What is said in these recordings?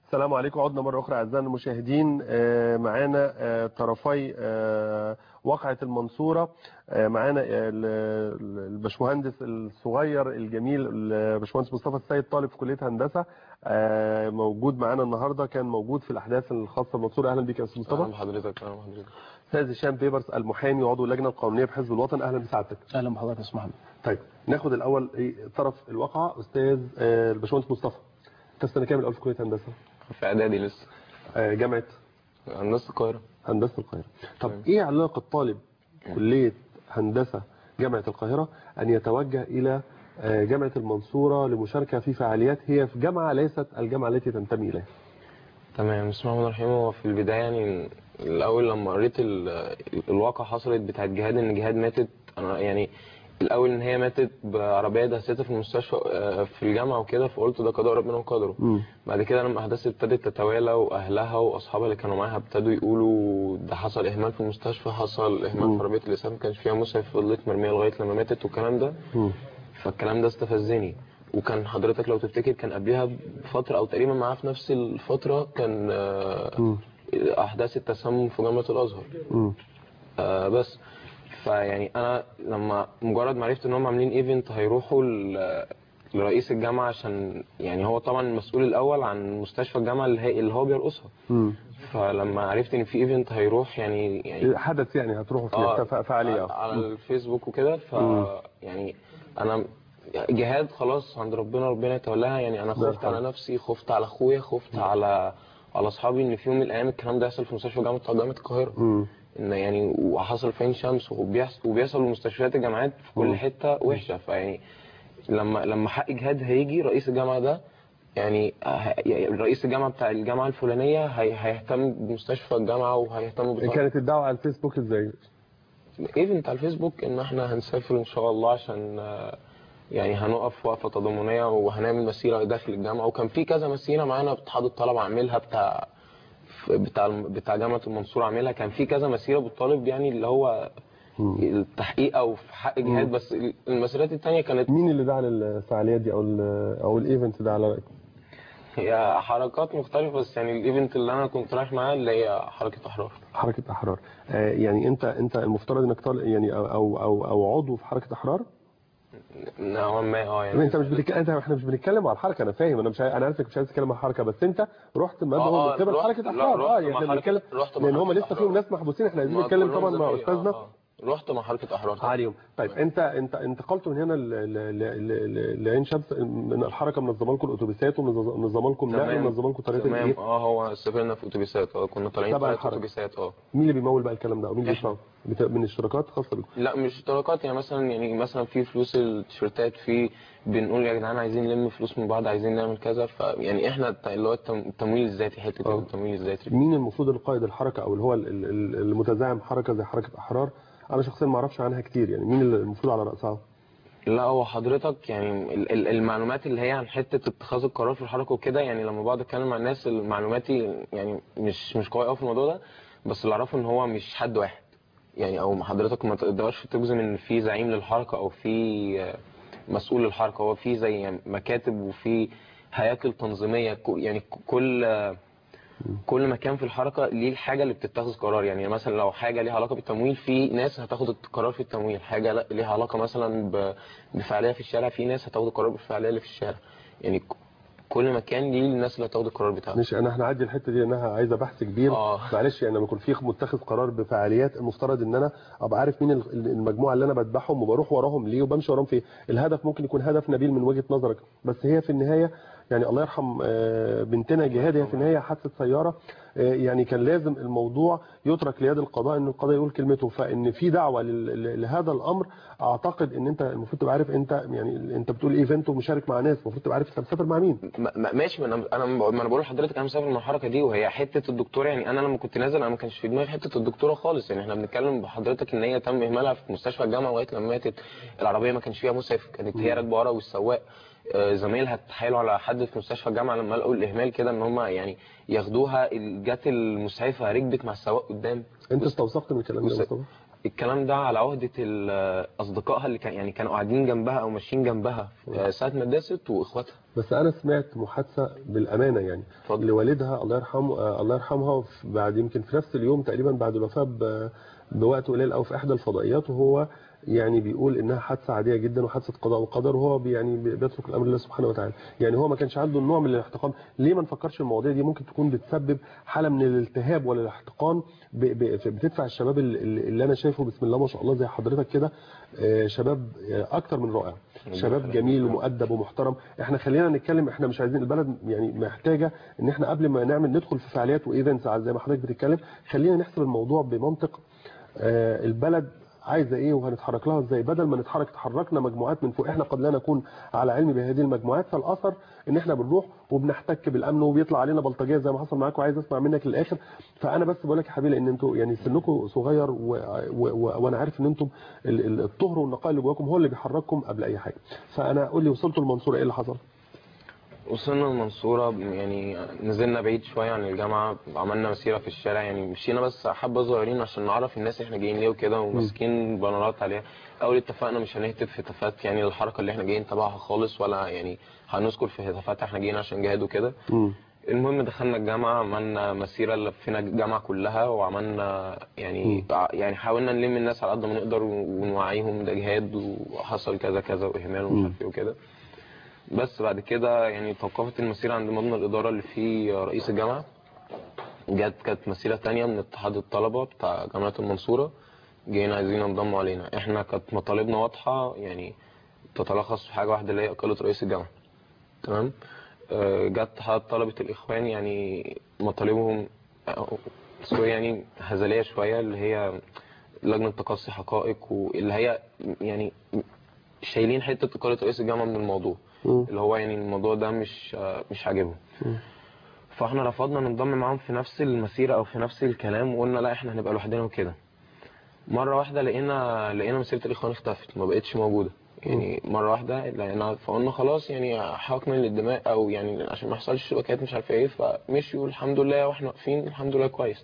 السلام عليكم عدنا مرة أخرى أعزائنا المشاهدين آه، معانا آه، طرفي آه، واقعة المنصورة آه، معانا ال- ال- الباشمهندس الصغير الجميل الباشمهندس مصطفى السيد طالب في كلية هندسة آه، موجود معانا النهاردة كان موجود في الأحداث الخاصة بالمنصورة أهلا بك يا أستاذ اهلا مصطفى بحضرتك اهلا بحضرتك أستاذ هشام بيبرس المحامي وعضو اللجنة القانونية بحزب الوطن أهلا بسعادتك اهلا بحضرتك يا استاذ محمد طيب ناخد الأول إيه، طرف الواقعة أستاذ آه، الباشمهندس مصطفى أنت في سنة كام الأول في كلية هندسة في اعدادي لسه آه، جامعة هندسه القاهره هندسة القاهرة طب تمام. ايه علاقة طالب كلية هندسة جامعة القاهرة ان يتوجه الى آه، جامعة المنصورة لمشاركة في فعاليات هي في جامعة ليست الجامعة التي تنتمي اليها تمام بسم الله الرحمن الرحيم هو في البدايه يعني الاول لما قريت ال- الواقع حصلت بتاعت جهاد ان جهاد ماتت انا يعني الاول ان هي ماتت بعربيه دهستها في المستشفى آه، في الجامعه وكده فقلت ده قضاء ربنا وقدره مم. بعد كده لما الاحداث ابتدت تتوالى واهلها واصحابها اللي كانوا معاها ابتدوا يقولوا ده حصل اهمال في المستشفى حصل اهمال مم. في عربيه الاسعاف ما كانش فيها مسعف فضلت مرميه لغايه لما ماتت والكلام ده مم. فالكلام ده استفزني وكان حضرتك لو تفتكر كان قبلها بفترة أو تقريبا معاه في نفس الفترة كان آه، مم. أحداث التسمم في جامعة الأزهر مم. آه، بس فيعني أنا لما مجرد ما عرفت إن هم عاملين إيفنت هيروحوا ل- لرئيس الجامعة عشان يعني هو طبعا المسؤول الأول عن مستشفى الجامعة اللي, هي اللي هو بيرقصها مم. فلما عرفت إن في إيفنت هيروح يعني يعني حدث يعني هتروحوا اه في فعالية على- على الفيسبوك وكده ف مم. يعني انا جهاد خلاص عند ربنا ربنا يتولاها يعني انا الله خفت على يرحمه. نفسي خفت على اخويا خفت على على اصحابي ان في يوم من الايام الكلام ده يحصل في مستشفى جامعه جامعه القاهره مم. ان يعني وحصل في عين شمس وبيحصل وبيحصل لمستشفيات الجامعات في مم. كل حته وحشه فيعني لما لما حق جهاد هيجي رئيس الجامعه ده يعني ه- يعني رئيس الجامعه بتاع الجامعه الفلانيه هي هيهتم بمستشفى الجامعه وهيهتم بطاقة كانت الدعوة على الفيسبوك ازاي ايفنت على الفيسبوك ان احنا هنسافر ان شاء الله عشان آه، يعني هنقف وقفه تضامنيه وهنعمل مسيره داخل الجامعه وكان في كذا مسيره معانا اتحاد الطلبه عاملها بتاع بتاع بتاع جامعه المنصوره عاملها كان في كذا مسيره بالطالب يعني اللي هو مم. التحقيق او في حق جهاد بس المسيرات التانية كانت مين اللي دعا للفعاليات دي او ال- او الايفنت ده على رأيك هي حركات مختلفه بس يعني الايفنت اللي انا كنت رايح معاه اللي هي حركه احرار حركة احرار آه، يعني انت انت المفترض انك طالب يعني او او او, أو عضو في حركة احرار نوعا ما اه طب يعني انت مش بتتكلم انت احنا مش بنتكلم على الحركه انا فاهم انا مش عايز- انا عارف انك مش عايز تتكلم على الحركه بس انت رحت ما آه، هو آه، بتبقى رحت- حركه لا، احرار رحت اه مع يعني احنا حركة- بنتكلم رحت مع لان هم حركة لسه فيهم أحرار. ناس محبوسين احنا عايزين ما نتكلم كلهم طبعا مع زي- استاذنا آه، آه. رحت مع حركه احرار عليهم طيب انت انت انتقلت من هنا ل- ل- ل- ل- لعين شمس من الحركه منظمه لكم الاتوبيسات ومنظمه لكم نقل تمام. ومنظمه لكم طريقه تمام الايه اه هو سافرنا في اتوبيسات اه كنا طالعين تبع ثلاث الحركة. اتوبيسات اه مين اللي بيمول بقى الكلام ده او مين اللي إحنا. بيدفع بت- من اشتراكات خاصه بكم لا مش اشتراكات يعني مثلا يعني مثلا في فلوس التيشيرتات في بنقول يا جدعان عايزين نلم فلوس من بعض عايزين نعمل كذا فيعني احنا الت- اللي هو التم- التمويل الذاتي حته آه. التمويل الذاتي مين المفروض القائد الحركه او اللي هو ال- ال- ال- المتزعم حركه زي حركه احرار انا شخصيا ما اعرفش عنها كتير يعني مين اللي المفروض على راسها لا هو حضرتك يعني ال- ال- المعلومات اللي هي عن حته اتخاذ القرار في الحركه وكده يعني لما بقعد اتكلم مع الناس معلوماتي يعني مش مش قوي قوي في الموضوع ده بس اللي اعرفه ان هو مش حد واحد يعني او حضرتك ما تقدرش تجزم ان في زعيم للحركه او في آه، مسؤول للحركه هو في زي مكاتب وفي هياكل تنظيميه كو- يعني ك- كل آه، كل مكان في الحركه ليه الحاجه اللي بتتخذ قرار يعني مثلا لو حاجه ليها علاقه بالتمويل في ناس هتاخد القرار في التمويل حاجه لا- ليها علاقه مثلا ب- بفعاليه في الشارع في ناس هتاخد القرار بالفعاليه اللي في الشارع يعني ك- كل مكان ليه الناس اللي هتاخد القرار بتاعه مش انا هنعدي الحته دي انها عايزه بحث كبير آه. معلش يعني لما يكون في متخذ قرار بفعاليات المفترض ان انا ابقى عارف مين ال- المجموعه اللي انا بتبعهم وبروح وراهم ليه وبمشي وراهم في الهدف ممكن يكون هدف نبيل من وجهه نظرك بس هي في النهايه يعني الله يرحم آه، بنتنا جهاد هي في النهايه حادثه سياره آه، يعني كان لازم الموضوع يترك ليد القضاء ان القضاء يقول كلمته فان في دعوه لل- ل- لهذا الامر اعتقد ان انت المفروض تبقى عارف انت يعني انت بتقول ايفنت ومشارك مع ناس المفروض تبقى عارف انت مسافر مع مين ما- ما- ماشي ما انا انا ما انا بقول لحضرتك انا مسافر من الحركه دي وهي حته الدكتوره يعني انا لما كنت نازل انا ما كانش في دماغي حته الدكتوره خالص يعني احنا بنتكلم بحضرتك ان هي تم اهمالها في مستشفى الجامعه لغايه لما ماتت العربيه ما كانش فيها مسعف كانت هي راكبه ورا والسواق آه، زمايلها اتحايلوا على حد في مستشفى الجامعه لما لقوا الاهمال كده ان هم يعني ياخدوها ال- جت المسعفه ركبت مع السواق قدام انت استوثقت من الكلام ده يا وس- مصطفى الكلام ده على عهدة ال- أصدقائها اللي كان يعني كانوا قاعدين جنبها أو ماشيين جنبها آه، ساعة ما داست وإخواتها بس انا سمعت محادثه بالامانه يعني اتفضل. لوالدها الله يرحمه آه الله يرحمها في- بعد يمكن في نفس اليوم تقريبا بعد الوفاه ب- بوقت قليل او في احدى الفضائيات وهو يعني بيقول انها حادثه عاديه جدا وحادثه قضاء وقدر وهو بي- يعني بي- بيترك الامر لله سبحانه وتعالى يعني هو ما كانش عنده النوع من الاحتقان ليه ما نفكرش المواضيع دي ممكن تكون بتسبب حاله من الالتهاب ولا الاحتقان ب- ب- بتدفع الشباب ال- ال- اللي انا شايفه بسم الله ما شاء الله زي حضرتك كده آه، شباب آه، اكتر من رائع شباب جميل ومؤدب ومحترم احنا خلينا نتكلم احنا مش عايزين البلد يعني محتاجه ان احنا قبل ما نعمل ندخل في فعاليات وايفنتس زي ما حضرتك بتتكلم خلينا نحسب الموضوع بمنطق آه، البلد عايزه ايه وهنتحرك لها ازاي بدل ما نتحرك تحركنا مجموعات من فوق احنا قد لا نكون على علم بهذه المجموعات فالاثر ان احنا بنروح وبنحتك بالامن وبيطلع علينا بلطجيه زي ما حصل معاك وعايز اسمع منك للاخر فانا بس بقول لك يا حبيبي ان انتوا يعني سنكم صغير و... و... و... وانا عارف ان انتم ال- ال- الطهر والنقاء اللي جواكم هو اللي بيحرككم قبل اي حاجه فانا قول لي وصلتوا المنصوره ايه اللي حصل وصلنا المنصورة يعني نزلنا بعيد شوية عن الجامعة عملنا مسيرة في الشارع يعني مشينا بس حبة صغيرين عشان نعرف الناس احنا جايين ليه وكده وماسكين بانرات عليها أول اتفقنا مش هنهتف هتافات يعني الحركة اللي احنا جايين تبعها خالص ولا يعني هنذكر في هتافات احنا جايين عشان جهاد وكده امم المهم دخلنا الجامعة عملنا مسيرة لفينا الجامعة كلها وعملنا يعني يعني حاولنا نلم الناس على قد ما نقدر ونوعيهم ده جهاد وحصل كذا كذا وإهمال ومش عارف ايه وكده بس بعد كده يعني توقفت المسيرة عند مبنى الإدارة اللي فيه رئيس الجامعة جت كانت مسيرة تانية من اتحاد الطلبة بتاع جامعة المنصورة جايين عايزين ينضموا علينا احنا كانت مطالبنا واضحة يعني تتلخص في حاجة واحدة اللي هي إقالة رئيس الجامعة تمام آه، جت اتحاد طلبة الإخوان يعني مطالبهم آه، سوري يعني هزلية شوية اللي هي لجنة تقصي حقائق واللي هي يعني شايلين حتة إقالة رئيس الجامعة من الموضوع مم. اللي هو يعني الموضوع ده مش آه، مش عاجبهم فاحنا رفضنا ننضم معاهم في نفس المسيرة او في نفس الكلام وقلنا لا احنا هنبقى لوحدنا وكده مرة واحدة لقينا لقينا مسيرة الاخوان اختفت ما بقتش موجودة يعني مرة واحدة لقينا فقلنا خلاص يعني حقنا للدماء او يعني عشان ما يحصلش شبكات مش عارف ايه فمشيوا الحمد لله واحنا واقفين الحمد لله كويس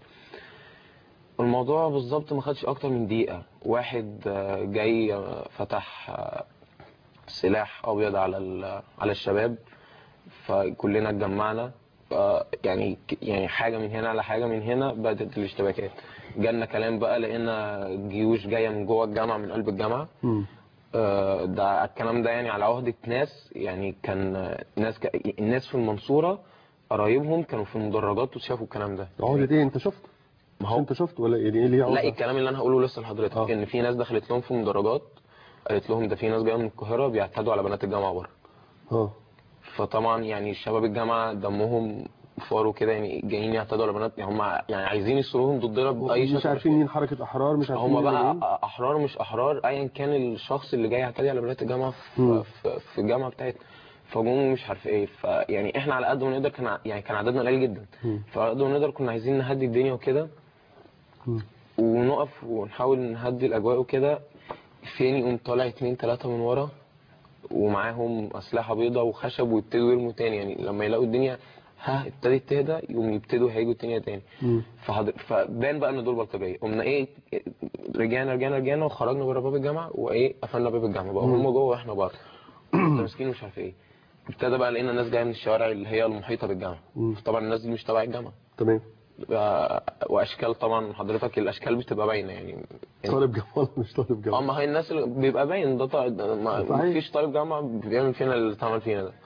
الموضوع بالظبط ما خدش اكتر من دقيقة واحد آه، جاي آه، فتح آه، سلاح ابيض على ال- على الشباب فكلنا اتجمعنا ف- يعني يعني حاجه من هنا على حاجه من هنا بدات الاشتباكات جالنا كلام بقى لقينا جيوش جايه من جوه الجامعه من قلب الجامعه امم آه، ده الكلام ده يعني على عهده ناس يعني كان آه، ناس ك... الناس في المنصوره قرايبهم كانوا في المدرجات وشافوا الكلام ده عقدة ايه انت شفت ما مش هو انت شفت ولا يعني ايه ليه لا عقدة الكلام اللي انا هقوله لسه لحضرتك آه. ان في ناس دخلت لهم في مدرجات قالت لهم ده في ناس جايه من القاهره بيعتدوا على بنات الجامعه بره اه فطبعا يعني شباب الجامعه دمهم فار وكده يعني جايين يعتدوا على بنات يعني هم يعني عايزين يصروهم ضدنا باي مش شكل عارفين مين حركة احرار مش عارفين هم مين بقى مين. احرار مش احرار ايا كان الشخص اللي جاي يعتدي على بنات الجامعه مم. في, في, في الجامعه بتاعتنا فجم مش عارف ايه فيعني احنا على قد ما نقدر كان ع- يعني كان عددنا قليل جدا مم. فعلى قد ما نقدر كنا عايزين نهدي الدنيا وكده مم. ونقف ونحاول نهدي الاجواء وكده فين يقوم طالع اتنين تلاته من ورا ومعاهم اسلحه بيضاء وخشب ويبتدوا يرموا تاني يعني لما يلاقوا الدنيا ها ابتدت تهدى يقوم يبتدوا هيجوا الدنيا تاني مم. فحضر... فبان بقى ان دول بلطجيه قمنا ايه رجعنا رجعنا رجعنا وخرجنا بره باب الجامعه وايه قفلنا باب الجامعه بقى هم جوه واحنا بره ماسكين مش عارف ايه ابتدى بقى لقينا ناس جايه من الشوارع اللي هي المحيطه بالجامعه مم. طبعا الناس دي مش تبع الجامعه تمام بقى- واشكال طبعا حضرتك الاشكال بتبقى باينه يعني طالب جامعة ولا مش طالب اه جامعة ما هي الناس اللي بيبقى باين ده طا- ده ما صحيح. فيش طالب جامعه بيعمل فينا اللي اتعمل فينا ده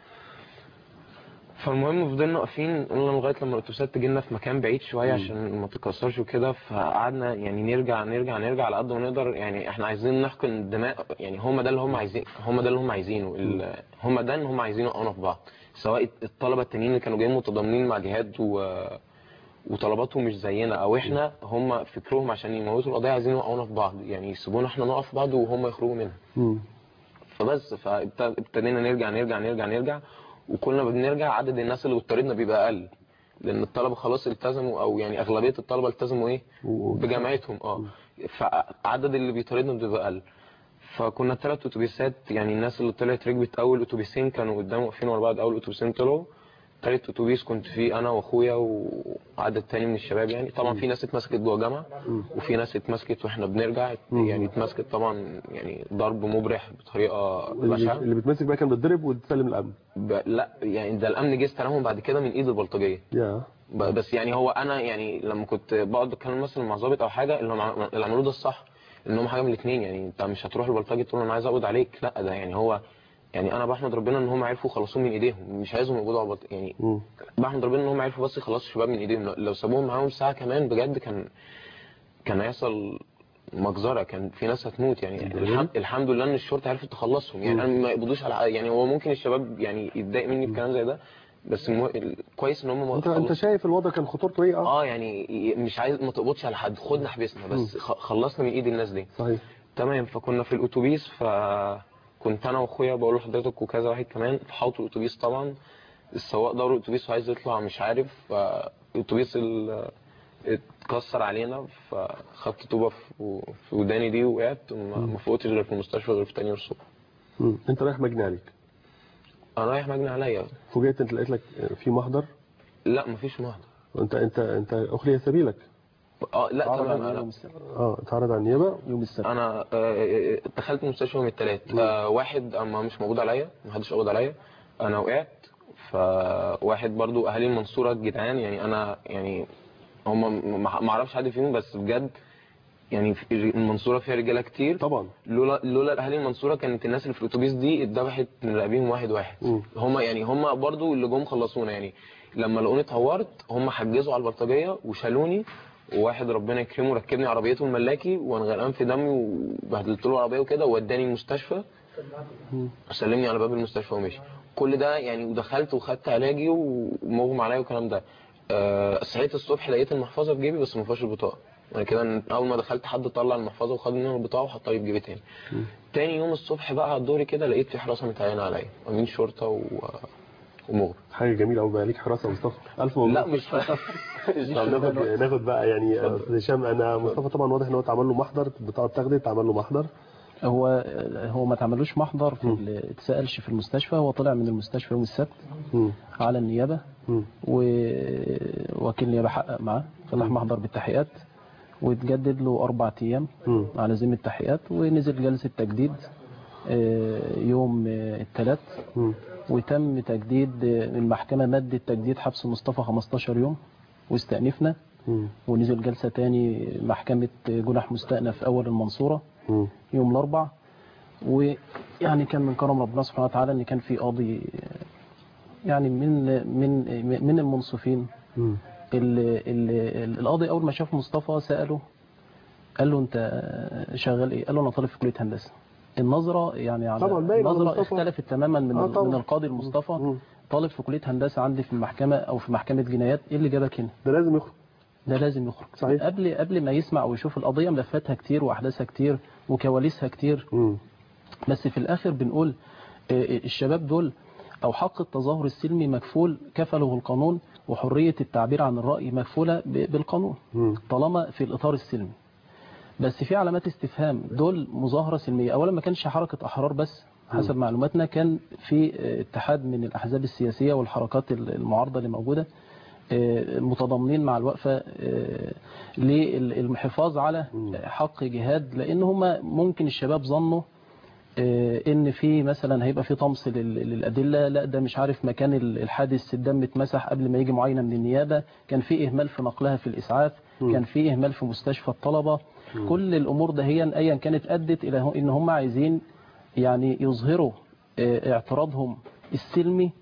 فالمهم فضلنا واقفين قلنا لغايه لما الاتوبيسات تجي لنا في مكان بعيد شويه عشان ما تتكسرش وكده فقعدنا يعني نرجع نرجع نرجع على قد ما نقدر يعني احنا عايزين نحقن الدماء يعني هم ده اللي هم عايزين هم ده اللي هم عايزينه ال- هم ده اللي هم عايزينه يوقعونا في بعض سواء الطلبه التانيين اللي كانوا جايين متضامنين مع جهاد و وطلباتهم مش زينا او احنا هم فكرهم عشان يموتوا القضيه عايزين يوقعونا في بعض يعني يسيبونا احنا نقف في بعض وهم يخرجوا منها مم. فبس فابتدينا نرجع نرجع نرجع نرجع وكنا بنرجع عدد الناس اللي بتطاردنا بيبقى اقل لان الطلبه خلاص التزموا او يعني اغلبيه الطلبه التزموا ايه و- بجامعتهم اه فعدد اللي بيطاردنا بيبقى اقل فكنا ثلاث اتوبيسات يعني الناس اللي طلعت ركبت اول اتوبيسين كانوا قدام واقفين ورا بعض اول اتوبيسين طلعوا تالت اتوبيس كنت فيه انا واخويا وعدد تاني من الشباب يعني طبعا في ناس اتمسكت جوه جامعه وفي ناس اتمسكت واحنا بنرجع يعني اتمسكت طبعا يعني ضرب مبرح بطريقه اللي, بشعه اللي بتمسك بقى كان بتضرب وتسلم الامن ب... لا يعني ده الامن جه استلمهم بعد كده من ايد البلطجيه يا ب- بس يعني هو انا يعني لما كنت بقعد اتكلم مثلا مع ضابط او حاجه اللي هم عم- اللي عملوه ده الصح ان هم حاجه من الاثنين يعني انت مش هتروح للبلطجي تقول له انا عايز اقبض عليك لا ده يعني هو يعني انا بحمد ربنا ان هم عرفوا يخلصوه من ايديهم مش عايزهم يقبضوا على البلط- يعني مم. بحمد ربنا ان هم عرفوا بس يخلصوا الشباب من ايديهم لو- لو سابوهم معاهم ساعه كمان بجد كان كان هيحصل مجزره كان في ناس هتموت يعني الحمد, الحمد لله ان الشرطه عرفت تخلصهم يعني انا ما يقبضوش على يعني هو ممكن الشباب يعني يتضايق مني في كلام زي ده بس مو... كويس ان هم ما انت انت خلصوا. شايف الوضع كان خطورته ايه اه اه يعني ي- مش عايز ما تقبضش على حد خدنا حبسنا بس خ- خلصنا من ايد الناس دي صحيح تمام فكنا في الاتوبيس فكنت انا واخويا بقول لحضرتك وكذا واحد كمان في حوض الاتوبيس طبعا السواق دور الاتوبيس وعايز يطلع مش عارف فالاتوبيس ال- اتكسر علينا فخدت طوبه في في وداني دي وقعت وما ما فوقتش غير في المستشفى غير في تاني يوم الصبح مم. انت رايح مجني عليك انا رايح مجني عليا فوجئت انت لقيت لك في محضر لا مفيش محضر انت انت انت اخلي سبيلك اه لا عرض تمام على أنا- يوم السبت اه اتعرض على النيابه يوم السبت انا آه، دخلت المستشفى يوم الثلاث واحد اما مش موجود عليا ما حدش قبض عليا انا وقعت فواحد برضو اهالي المنصوره الجدعان يعني انا يعني هم ما اعرفش حد فيهم بس بجد يعني في المنصوره فيها رجاله كتير طبعا لولا لولا اهالي المنصوره كانت الناس اللي في الاتوبيس دي اتذبحت من رقابيهم واحد واحد مم. هم يعني هم برضو اللي جم خلصونا يعني لما لقوني اتهورت هم حجزوا على البلطجيه وشالوني وواحد ربنا يكرمه ركبني عربيته الملاكي وانا غرقان في دمي وبهدلت له العربيه وكده ووداني المستشفى وسلمني على باب المستشفى ومشي كل ده يعني ودخلت وخدت علاجي ومغمى عليا والكلام ده أه صحيت الصبح لقيت المحفظه في جيبي بس ما فيهاش البطاقه انا كده اول ما دخلت حد طلع المحفظه وخد مني البطاقه وحطها لي في جيبي تاني تاني يوم الصبح بقى على الدوري كده لقيت في حراسه متعينه عليا امين شرطه و... ومغرب حاجه جميله قوي بقى ليك حراسه يا مصطفى الف مبروك لا مش طب ناخد ناخد بقى يعني يا استاذ هشام انا مصطفى طبعا واضح ان هو اتعمل له محضر البطاقه اتاخدت اتعمل له محضر هو هو ما اتعملوش محضر في ال- اتسالش في المستشفى هو طلع من المستشفى يوم السبت مم. على النيابه مم. ووكيل النيابه حقق معاه فتح محضر بالتحقيقات واتجدد له اربع ايام مم. على ذمه التحقيقات ونزل جلسه تجديد آه، يوم الثلاث مم. وتم تجديد آه، المحكمه مدت تجديد حبس مصطفى 15 يوم واستأنفنا مم. ونزل جلسه تاني محكمه جنح مستأنف اول المنصوره مم. يوم الاربع ويعني كان من كرم ربنا سبحانه وتعالى ان كان في قاضي يعني من من من المنصفين مم. ال- ال- القاضي اول ما شاف مصطفى ساله قال له انت شغال ايه قال له انا طالب في كليه هندسه النظره يعني على طبعا باين على النظره مصطفى. اختلفت تماما من آه طبعا. من القاضي المصطفى مم. طالب في كليه هندسه عندي في المحكمه او في محكمه جنايات ايه اللي جابك هنا ده لازم يخرج ده لازم يخرج صحيح. قبل قبل ما يسمع ويشوف القضيه ملفاتها كتير واحداثها كتير وكواليسها كتير مم. بس في الاخر بنقول آه، الشباب دول او حق التظاهر السلمي مكفول كفله القانون وحريه التعبير عن الراي مكفوله ب- بالقانون مم. طالما في الاطار السلمي بس في علامات استفهام دول مظاهره سلميه اولا ما كانش حركه احرار بس حسب معلوماتنا كان في آه، اتحاد من الاحزاب السياسيه والحركات المعارضه اللي موجوده آه، متضامنين مع الوقفه آه، للحفاظ على حق جهاد لان هم ممكن الشباب ظنوا آه، ان في مثلا هيبقى في طمس لل- للادله لا ده مش عارف مكان ال- الحادث الدم اتمسح قبل ما يجي معاينه من النيابه كان في اهمال في نقلها في الاسعاف كان في اهمال في مستشفى الطلبه كل الامور ده هي ايا كانت ادت الى هو- ان هم عايزين يعني يظهروا آه، اعتراضهم السلمي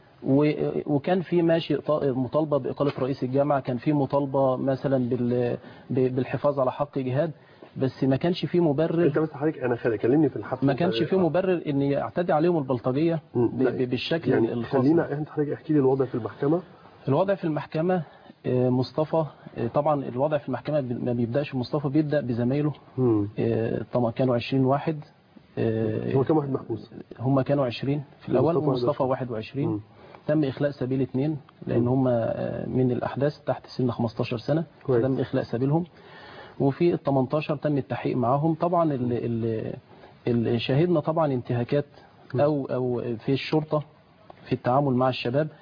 و- وكان في ماشي ط- مطالبه باقاله رئيس الجامعه كان في مطالبه مثلا بال- ب- بالحفاظ على حق جهاد بس ما كانش في مبرر انت بس حضرتك انا خلي كلمني في الحفل ما كانش فيه مبرر ان يعتدي عليهم البلطجيه مم. ب- لا، ب- بالشكل يعني الخاص خلينا انت حضرتك احكي لي الوضع في المحكمه الوضع في المحكمه آه، مصطفى آه، طبعا الوضع في المحكمه ب- ما بيبداش مصطفى بيبدا بزمايله مم. آه، طبعا كانوا 20 واحد آه، هو كام واحد محبوس هم كانوا 20 في الاول ومصطفى ومصطفى 21. 21 تم اخلاء سبيل اثنين لان هم آه، من الاحداث تحت سن 15 سنه كويس. تم اخلاء سبيلهم وفي ال 18 تم التحقيق معاهم طبعا ال ال ال شهدنا طبعا انتهاكات او او في الشرطه في التعامل مع الشباب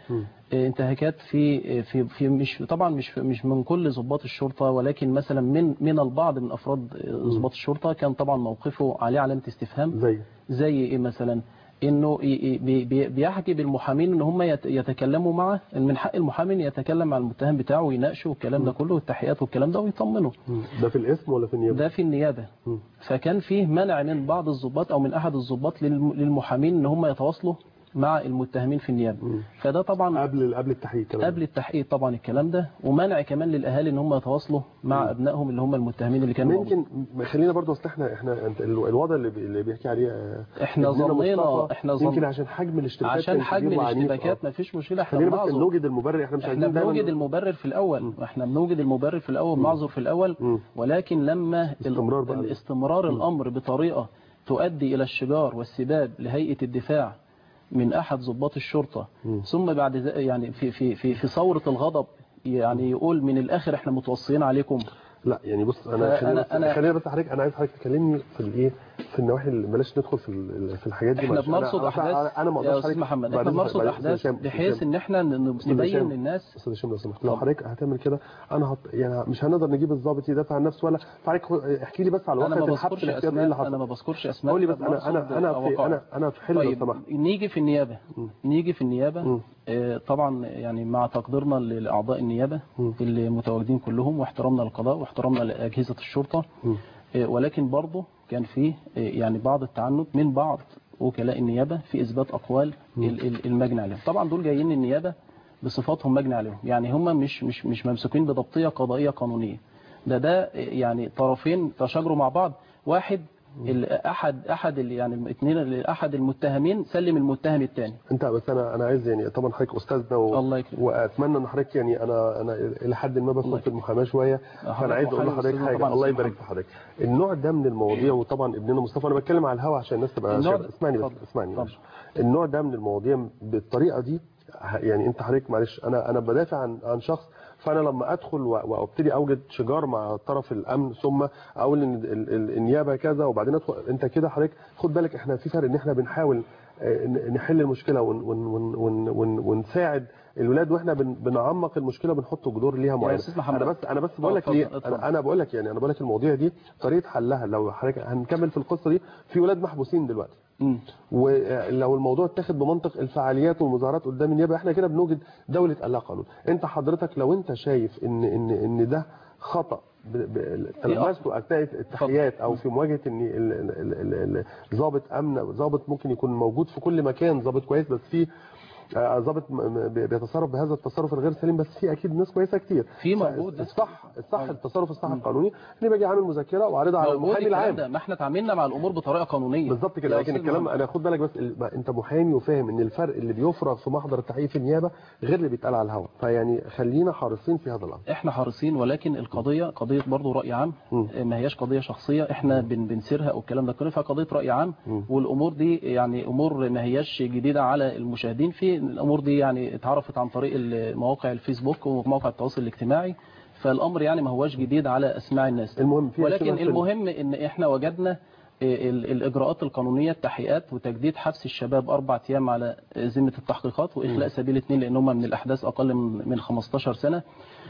انتهاكات في في في مش طبعا مش مش من كل ضباط الشرطه ولكن مثلا من من البعض من افراد ضباط الشرطه كان طبعا موقفه عليه علامه استفهام زي زي ايه مثلا انه ي- ي- بي- بي- بيحكي بالمحامين ان هم يت- يتكلموا معه إن من حق المحامي إن يتكلم مع المتهم بتاعه ويناقشه والكلام ده كله والتحقيقات والكلام ده ويطمنه مم. ده في الاسم ولا في النيابه ده في النيابه مم. فكان فيه منع من بعض الضباط او من احد الضباط للم- للمحامين ان هم يتواصلوا مع المتهمين في النيابه مم. فده طبعا قبل قبل التحقيق كمان قبل التحقيق طبعا الكلام ده ومنع كمان للاهالي ان هم يتواصلوا مع ابنائهم اللي هم المتهمين اللي كانوا موجودين. ممكن خلينا برضو اصل احنا احنا انت ال- الوضع اللي, بي اللي بيحكي عليه آه، احنا ابننا ظنينا مصطفى، احنا يمكن ظن عشان حجم الاشتباكات عشان كان حجم كبير وعنيف. الاشتباكات آه. ما فيش مشكله احنا خلينا بس بنعذر نوجد المبرر احنا مش احنا عايزين دايما بنوجد المبرر في الاول احنا بنوجد المبرر في الاول بنعذر في الاول مم. ولكن لما ال- استمرار بقى. الاستمرار الامر بطريقه تؤدي الى الشجار والسباب لهيئه الدفاع من احد ضباط الشرطه مم. ثم بعد ذ- يعني في في في في ثوره الغضب يعني يقول من الاخر احنا متوصيين عليكم لا يعني بص انا فأنا- خلينا بس أنا- خلينا بس حضرتك انا عايز حضرتك تكلمني في الايه في النواحي اللي بلاش ندخل في ال- في الحاجات دي احنا معلش. أنا- بنرصد أنا- احداث انا ما يا اقدرش استاذ حضرتك- محمد احنا بعدين- بنرصد بعدين- احداث هشام- بحيث هشام. ان احنا ن- أستاذ نبين هشام. للناس استاذ هشام لو سمحت لو اتفضل. حضرتك هتعمل كده انا هط... يعني مش هنقدر نجيب الضابط يدافع عن نفسه ولا فحضرتك خد- احكي لي بس على انا ما وقت الحبس بذكرش الاحتياطي ايه اللي اسماء انا حصل ما بذكرش اسماء قول لي بس انا بنرصد انا انا في وقائع. انا انا في حل لو طيب سمحت نيجي في النيابة م. نيجي في النيابة م. آه، طبعا يعني مع تقديرنا لأعضاء النيابة م. اللي متواجدين كلهم واحترامنا للقضاء واحترامنا لأجهزة الشرطة م. آه، ولكن برضه كان فيه آه، يعني بعض التعنت من بعض وكلاء النيابة في إثبات أقوال ال- ال- المجني عليهم طبعا دول جايين النيابة بصفاتهم مجني عليهم يعني هم مش مش مش ممسوكين بضبطية قضائية قانونية ده ده آه، يعني طرفين تشاجروا مع بعض واحد ال- احد احد ال- يعني الاثنين احد المتهمين سلم المتهم الثاني انت بس انا انا عايز يعني طبعا حضرتك استاذنا و... الله يكرمك. واتمنى ان حضرتك يعني انا انا الى حد ما الله بفهم في يكرمك. المحاماه شويه حضرتك فانا عايز اقول محامي لحضرتك أستاذنا حاجه طبعاً الله أستاذ يبارك في حضرتك النوع ده من المواضيع وطبعا ابننا مصطفى انا بتكلم على الهوا عشان الناس تبقى النوع شايفة. ده- اسمعني بس اتفضل. اسمعني اتفضل. معلش النوع ده من المواضيع بالطريقه دي ه- يعني انت حضرتك معلش انا انا بدافع عن عن شخص فانا لما ادخل و- وابتدي اوجد شجار مع طرف الامن ثم اقول ان ال- ال- النيابه كذا وبعدين ادخل انت كده حضرتك خد بالك احنا في فرق ان احنا بنحاول آه، ن- نحل المشكله ون ون ون ون ون ونساعد الولاد واحنا بن بنعمق المشكله بنحط جذور ليها معينه أستاذ محمد. انا بس انا بس بقول لك اتفضل، ليه اتفضل. انا, أنا بقول لك يعني انا بقول لك المواضيع دي طريقه حلها لو حضرتك هنكمل في القصه دي في ولاد محبوسين دلوقتي مم. ولو الموضوع اتاخد بمنطق الفعاليات والمظاهرات قدام النيابه احنا كده بنوجد دوله الا قانون انت حضرتك لو انت شايف ان ان ان ده خطا ب- ب- تلمسته اثناء التحيات او في مواجهه ان ال- ال- ال- ال- ال- ضابط امن ضابط ممكن يكون موجود في كل مكان ضابط كويس بس في آه، ضابط م- م- بيتصرف بهذا التصرف الغير سليم بس في اكيد ناس كويسه كتير في موجود. الصح الصح التصرف الصح القانوني اني باجي اعمل مذكره واعرضها على موجود المحامي الكلام العام ده ما احنا اتعاملنا مع الامور بطريقه قانونيه بالظبط يا كده لكن أستاذ الكلام محمد. انا خد بالك بس ال- ما انت محامي وفاهم ان الفرق اللي بيفرغ في محضر التحقيق في النيابه غير اللي بيتقال على الهواء فيعني خلينا حريصين في هذا الامر احنا حريصين ولكن القضيه قضيه برضه راي عام مم. ما هياش قضيه شخصيه احنا بن بنسيرها او الكلام ده كله فقضيه راي عام مم. والامور دي يعني امور ما هياش جديده على المشاهدين في الامور دي يعني اتعرفت عن طريق مواقع الفيسبوك ومواقع التواصل الاجتماعي فالامر يعني ما هوش جديد على اسماع الناس المهم في ولكن 20 فيلم. المهم ان احنا وجدنا ال- الاجراءات القانونيه التحقيقات وتجديد حبس الشباب اربع ايام على ذمه التحقيقات واخلاء سبيل اثنين لان هم من الاحداث اقل من من 15 سنه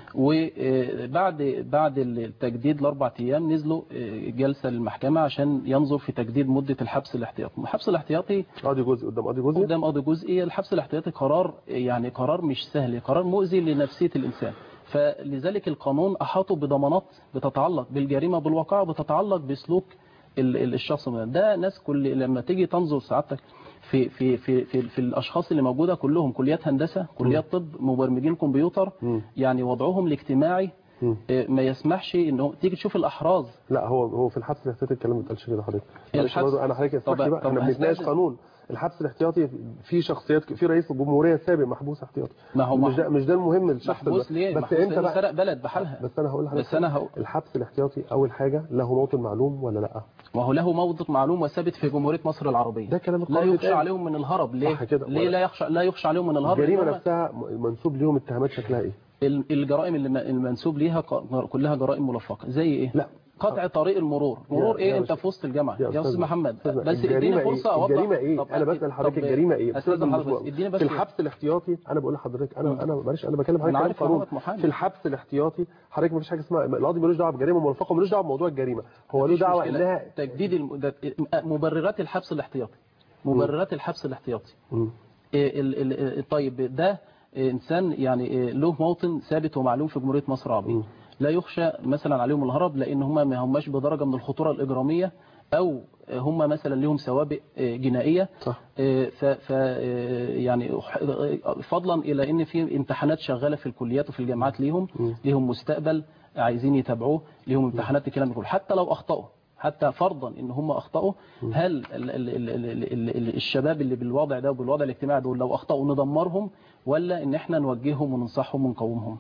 وبعد بعد التجديد الاربع ايام نزلوا جلسه للمحكمه عشان ينظر في تجديد مده الحبس الاحتياطي الحبس الاحتياطي قاضي جزء قدام قاضي جزء قدام قاضي جزئي الحبس الاحتياطي قرار يعني قرار مش سهل قرار مؤذي لنفسيه الانسان فلذلك القانون احاطه بضمانات بتتعلق بالجريمه بالواقع بتتعلق بسلوك ال- ال- الشخص ده. ده ناس كل لما تيجي تنظر سعادتك في في في في, في الاشخاص اللي موجوده كلهم كليات هندسه كليات طب مبرمجين كمبيوتر مم. يعني وضعهم الاجتماعي مم. آه، ما يسمحش انه تيجي تشوف الاحراز لا هو هو في الحبس الاحتياطي الكلام ما اتقالش كده حضرتك معلش الحبس- برضه انا حضرتك اسمح طب- لي بقى طب احنا بنتناقش هستأذن. قانون الحبس الاحتياطي في شخصيات في رئيس الجمهوريه السابق محبوس احتياطي ما هو مش ده مش ده المهم الشخص محبوس ده. ليه بس محبوس انت لأنه بقى سرق بلد بحالها بس انا هقول لحضرتك بس أنا هقول- الحبس الاحتياطي اول حاجه له موطن معلوم ولا لا وهو له موضع معلوم وثابت في جمهوريه مصر العربيه ده كلام لا القانون يخشى بيتقال. عليهم من الهرب ليه صح كده. ليه لا يخشى لا يخشى عليهم من الهرب الجريمه لأن هم- نفسها منسوب ليهم اتهامات شكلها ايه ال- الجرائم اللي م- المنسوب ليها ق- كلها جرائم ملفقه زي ايه لا قطع طريق المرور مرور يا ايه انت أستاذ- في وسط الجامعه يا يا استاذ أستاذ محمد أستاذ، بس اديني الجريمة فرصه إيه؟ اوضح الجريمة ايه طب انا بسال حضرتك طب الجريمه ايه استاذ أستاذ حضرتك مش- بس اديني بس في الحبس الاحتياطي انا بقول لحضرتك انا انا معلش انا بكلم أنا حضرتك كلام عارف قانون حضرتك محامي. في الحبس الاحتياطي حضرتك ما فيش حاجه اسمها القاضي ملوش دعوه بجريمه مرفقه ملوش دعوه بموضوع الجريمه هو له مفيش دعوه مشكلة. انها تجديد الم... ده- مبررات الحبس الاحتياطي مبررات الحبس الاحتياطي مم. إيه ال... ال... ال- طيب ده انسان يعني إيه له موطن ثابت ومعلوم في جمهوريه مصر العربيه مم. لا يخشى مثلا عليهم الهرب لان هم ما هماش بدرجه من الخطوره الاجراميه او هم مثلا لهم سوابق إيه، جنائيه صح إيه، ف ف إيه، يعني فضلا الى ان في امتحانات شغاله في الكليات وفي الجامعات ليهم مم. ليهم مستقبل عايزين يتابعوه ليهم امتحانات الكلام ده كله حتى لو اخطاوا حتى فرضا ان هم اخطاوا هل ال ال ال ال ال ال الشباب اللي بالوضع ده وبالوضع الاجتماعي دول لو اخطاوا ندمرهم ولا ان احنا نوجههم وننصحهم ونقومهم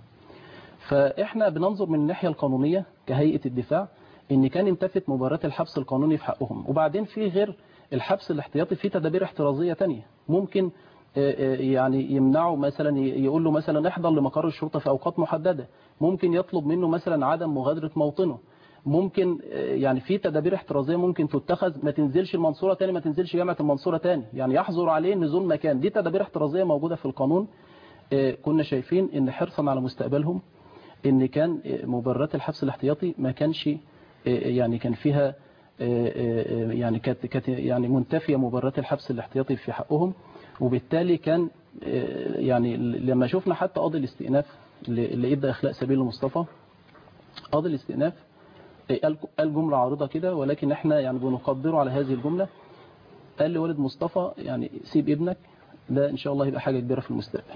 فاحنا بننظر من الناحيه القانونيه كهيئه الدفاع ان كان انتفت مباراه الحبس القانوني في حقهم وبعدين في غير الحبس الاحتياطي في تدابير احترازيه تانية ممكن آه، آه، يعني يمنعوا مثلا ي- يقول له مثلا احضر لمقر الشرطه في اوقات محدده ممكن يطلب منه مثلا عدم مغادره موطنه ممكن آه، يعني في تدابير احترازيه ممكن تتخذ ما تنزلش المنصوره تاني ما تنزلش جامعه المنصوره تاني يعني يحظر عليه نزول مكان دي تدابير احترازيه موجوده في القانون آه، كنا شايفين ان حرصا على مستقبلهم ان كان آه، مبررات الحبس الاحتياطي ما كانش آه، يعني كان فيها آه، آه، يعني كانت كانت يعني منتفيه مبررات الحبس الاحتياطي في حقهم وبالتالي كان آه، يعني لما شفنا حتى قاضي الاستئناف اللي اللي ادى اخلاء سبيل المصطفى قاضي الاستئناف آه، قال قال جمله عارضه كده ولكن احنا يعني بنقدره على هذه الجمله قال لوالد مصطفى يعني سيب ابنك ده ان شاء الله يبقى حاجه كبيره في المستقبل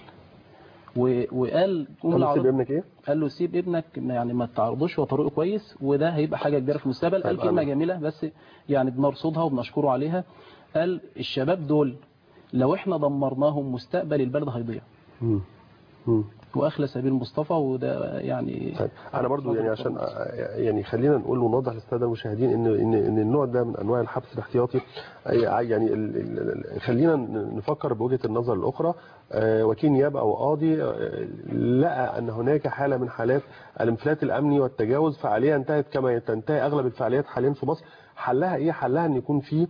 و- وقال جمله طب سيب عارضه ابنك ايه قال له سيب ابنك ما- يعني ما تعرضوش هو طريقه كويس وده هيبقى حاجه كبيره في المستقبل قال طيب كلمه أنا- جميله بس يعني بنرصدها وبنشكره عليها قال الشباب دول لو احنا دمرناهم مستقبل البلد هيضيع مم. مم. واخلى سبيل مصطفى وده يعني طيب انا برضو اتفضل يعني يا عشان فندم. يعني خلينا نقول ونوضح للساده المشاهدين ان ان ان النوع ده من انواع الحبس الاحتياطي أي- يعني ال- ال- ال- خلينا نفكر بوجهه النظر الاخرى آه، وكيل نيابه او قاضي آه، لقى ان هناك حاله من حالات الانفلات الامني والتجاوز فعاليه انتهت كما تنتهي اغلب الفعاليات حاليا في مصر حلها ايه حلها ان يكون في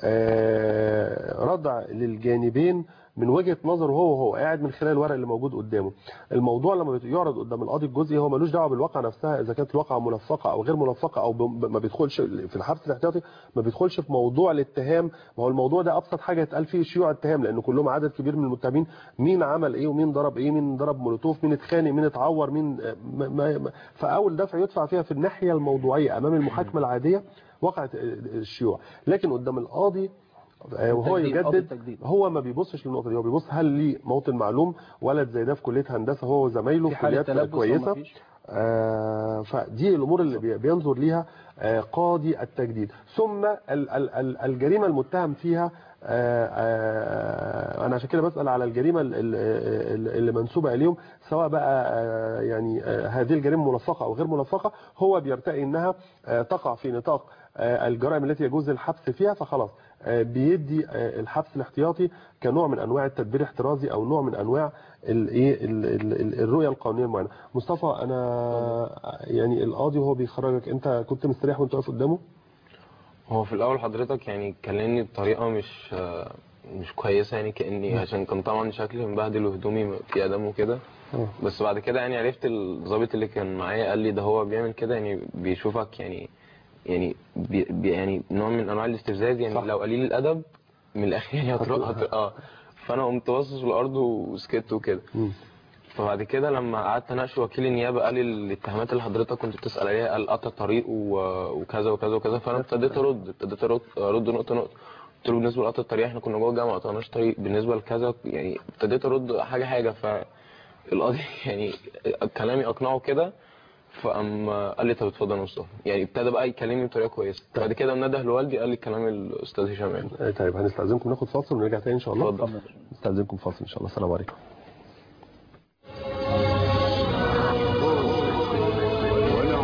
آه، ردع للجانبين من وجهه نظره هو وهو قاعد من خلال الورق اللي موجود قدامه الموضوع لما يعرض قدام القاضي الجزئي هو ملوش دعوه بالواقعه نفسها اذا كانت الواقعه ملفقه او غير ملفقه او ب- ما بيدخلش في الحبس الاحتياطي ما بيدخلش في موضوع الاتهام ما هو الموضوع ده ابسط حاجه يتقال فيه شيوع اتهام لان كلهم عدد كبير من المتهمين مين عمل ايه ومين ضرب ايه مين ضرب مولوتوف مين اتخانق مين اتعور مين ما ما ما- فاول دفع يدفع فيها في الناحيه الموضوعيه امام المحاكمه العاديه وقعت الشيوع لكن قدام القاضي آه، وهو التجديد، قاضي يجدد التجديد. هو ما بيبصش للنقطه دي هو بيبص هل ليه موطن معلوم ولد زي ده في كليه هندسه هو وزمايله في في حاله كليات تلبس أو كويسه مفيش؟ آه، فدي الامور اللي بي- بينظر ليها آه، قاضي التجديد ثم ال- ال- ال- الجريمه المتهم فيها آه، آه، انا عشان كده بسال على الجريمه ال- ال- ال- اللي منسوبه اليهم سواء بقى آه، يعني آه، هذه الجريمه ملفقه او غير ملفقه هو بيرتقي انها آه، تقع في نطاق آه، الجرائم التي يجوز الحبس فيها فخلاص آه، بيدي آه، الحبس الاحتياطي كنوع من انواع التدبير الاحترازي او نوع من انواع الايه ال- ال- ال- الرؤيه القانونيه المعينه مصطفى انا يعني القاضي وهو بيخرجك انت كنت مستريح وانت واقف قدامه هو في الاول حضرتك يعني كلمني بطريقه مش آه، مش كويسه يعني كاني عشان كان طبعا شكلي مبهدل وهدومي في ادم وكده اه بس بعد كده يعني عرفت الضابط اللي كان معايا قال لي ده هو بيعمل كده يعني بيشوفك يعني يعني بي بي- يعني نوع من انواع الاستفزاز يعني صح. لو قليل الادب من الاخر يعني هتروح هت... اه فانا قمت باصص في الارض وسكت وكده مم. فبعد كده لما قعدت اناقش وكيل النيابه قال لي الاتهامات اللي حضرتك كنت بتسال عليها قال قطع طريق و- وكذا وكذا وكذا فانا ابتديت ارد ابتديت ارد ارد نقطه نقطه قلت له بالنسبه لقطع الطريق احنا كنا جوه الجامعه ما قطعناش طريق بالنسبه لكذا يعني ابتديت ارد حاجه حاجه فالقاضي يعني كلامي اقنعه كده فقام قال لي طب اتفضل يا مصطفى يعني ابتدى بقى يكلمني بطريقه كويسه بعد كده منده لوالدي قال لي كلام الاستاذ هشام يعني آه، طيب هنستاذنكم ناخد فاصل ونرجع تاني ان شاء الله اتفضل. نستاذنكم فاصل ان شاء الله السلام عليكم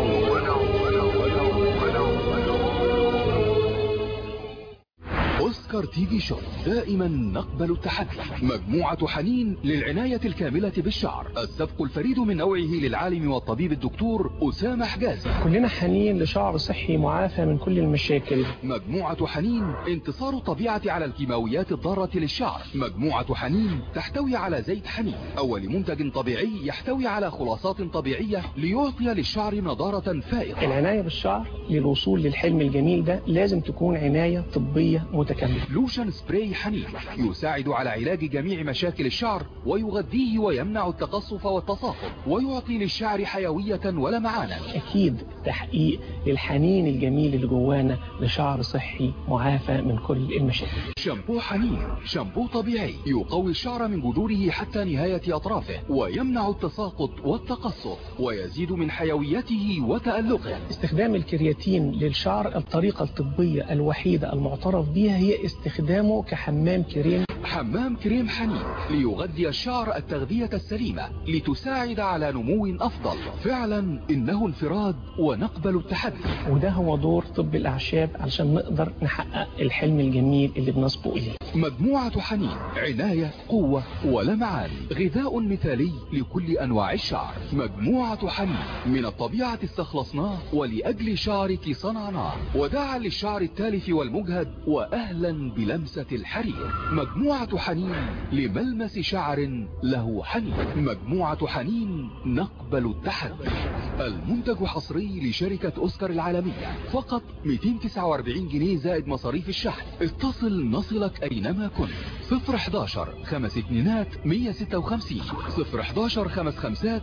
اوسكار ستار تي في شوب دائما نقبل التحدي مجموعة حنين للعناية الكاملة بالشعر السبق الفريد من نوعه للعالم والطبيب الدكتور أسامة حجازي كلنا حنين لشعر صحي معافى من كل المشاكل مجموعة حنين انتصار الطبيعة على الكيماويات الضارة للشعر مجموعة حنين تحتوي على زيت حنين أول منتج طبيعي يحتوي على خلاصات طبيعية ليعطي للشعر نضارة فائقة العناية بالشعر للوصول للحلم الجميل ده لازم تكون عناية طبية متكاملة لوشن سبراي حنين يساعد على علاج جميع مشاكل الشعر ويغذيه ويمنع التقصف والتصاقم ويعطي للشعر حيوية ولمعانا أكيد تحقيق للحنين الجميل اللي جوانا لشعر صحي معافى من كل المشاكل شامبو حنين شامبو طبيعي يقوي الشعر من جذوره حتى نهاية أطرافه ويمنع التساقط والتقصف ويزيد من حيويته وتألقه استخدام الكرياتين للشعر الطريقة الطبية الوحيدة المعترف بها هي استخدامه كحمام كريم حمام كريم حنين ليغذي الشعر التغذية السليمة لتساعد على نمو أفضل فعلا إنه انفراد ونقبل التحدي وده هو دور طب الأعشاب علشان نقدر نحقق الحلم الجميل اللي بنسبق إليه مجموعة حنين عناية قوة ولمعان غذاء مثالي لكل أنواع الشعر مجموعة حنين من الطبيعة استخلصناه ولأجل شعرك صنعناه وداعا للشعر التالف والمجهد وأهلا بلمسة الحرير مجموعة حنين لملمس شعر له حنين مجموعة حنين نقبل التحدي المنتج حصري لشركة أوسكار العالمية فقط 249 جنيه زائد مصاريف الشحن اتصل نصلك أينما كنت 011 خمس اتنينات 156 011 خمس خمسات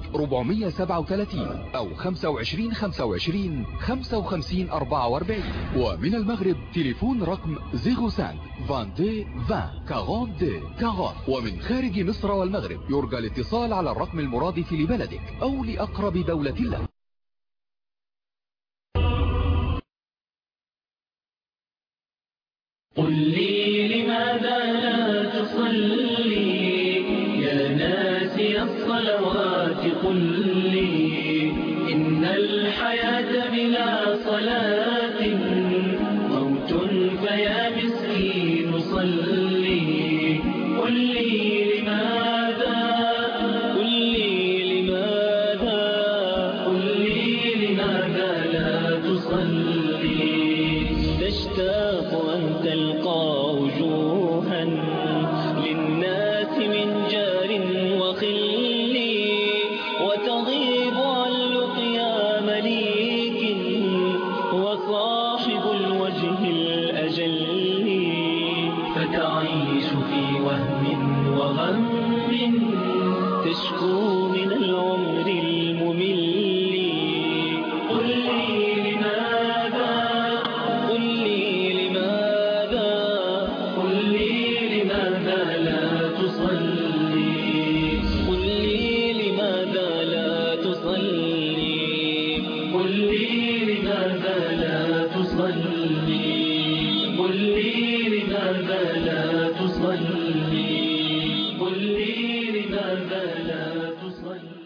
437 أو 25 25 55 44 ومن المغرب تليفون رقم 05 22 20 42 40 ومن خارج مصر والمغرب يرجى الاتصال على الرقم المرادف لبلدك أو لأقرب دولة لك قل لي لماذا لا تصلي يا ناسي الصلوات قل لي إن الحياة بلا صلاة موت فيا مسكين صلي قل لي لماذا قل لي لماذا قل لي لماذا لا تصلي تشتاق أن تلقى وجوها للناس من جار وخل وتغيب عن لقيا مليك وصاحب الوجه الأجل فتعيش في وهم وغم تشكو من العمر الممل قل لي لماذا قل لي لماذا قل لي لماذا لا تصلي قل لي لماذا لا تصلي قل لي لماذا لا تصلي قل لي لماذا لا تصلي قل لي لماذا لا تصلي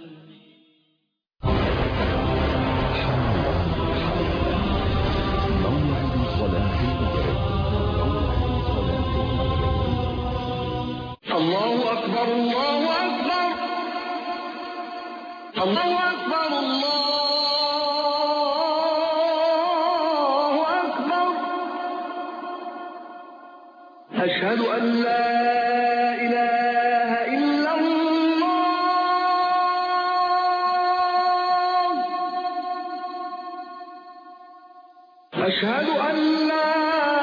موعد صلاة المغرب موعد صلاة المغرب الله أكبر الله أكبر الله أكبر الله أكبر أشهد أن لا إله إلا الله أشهد أن لا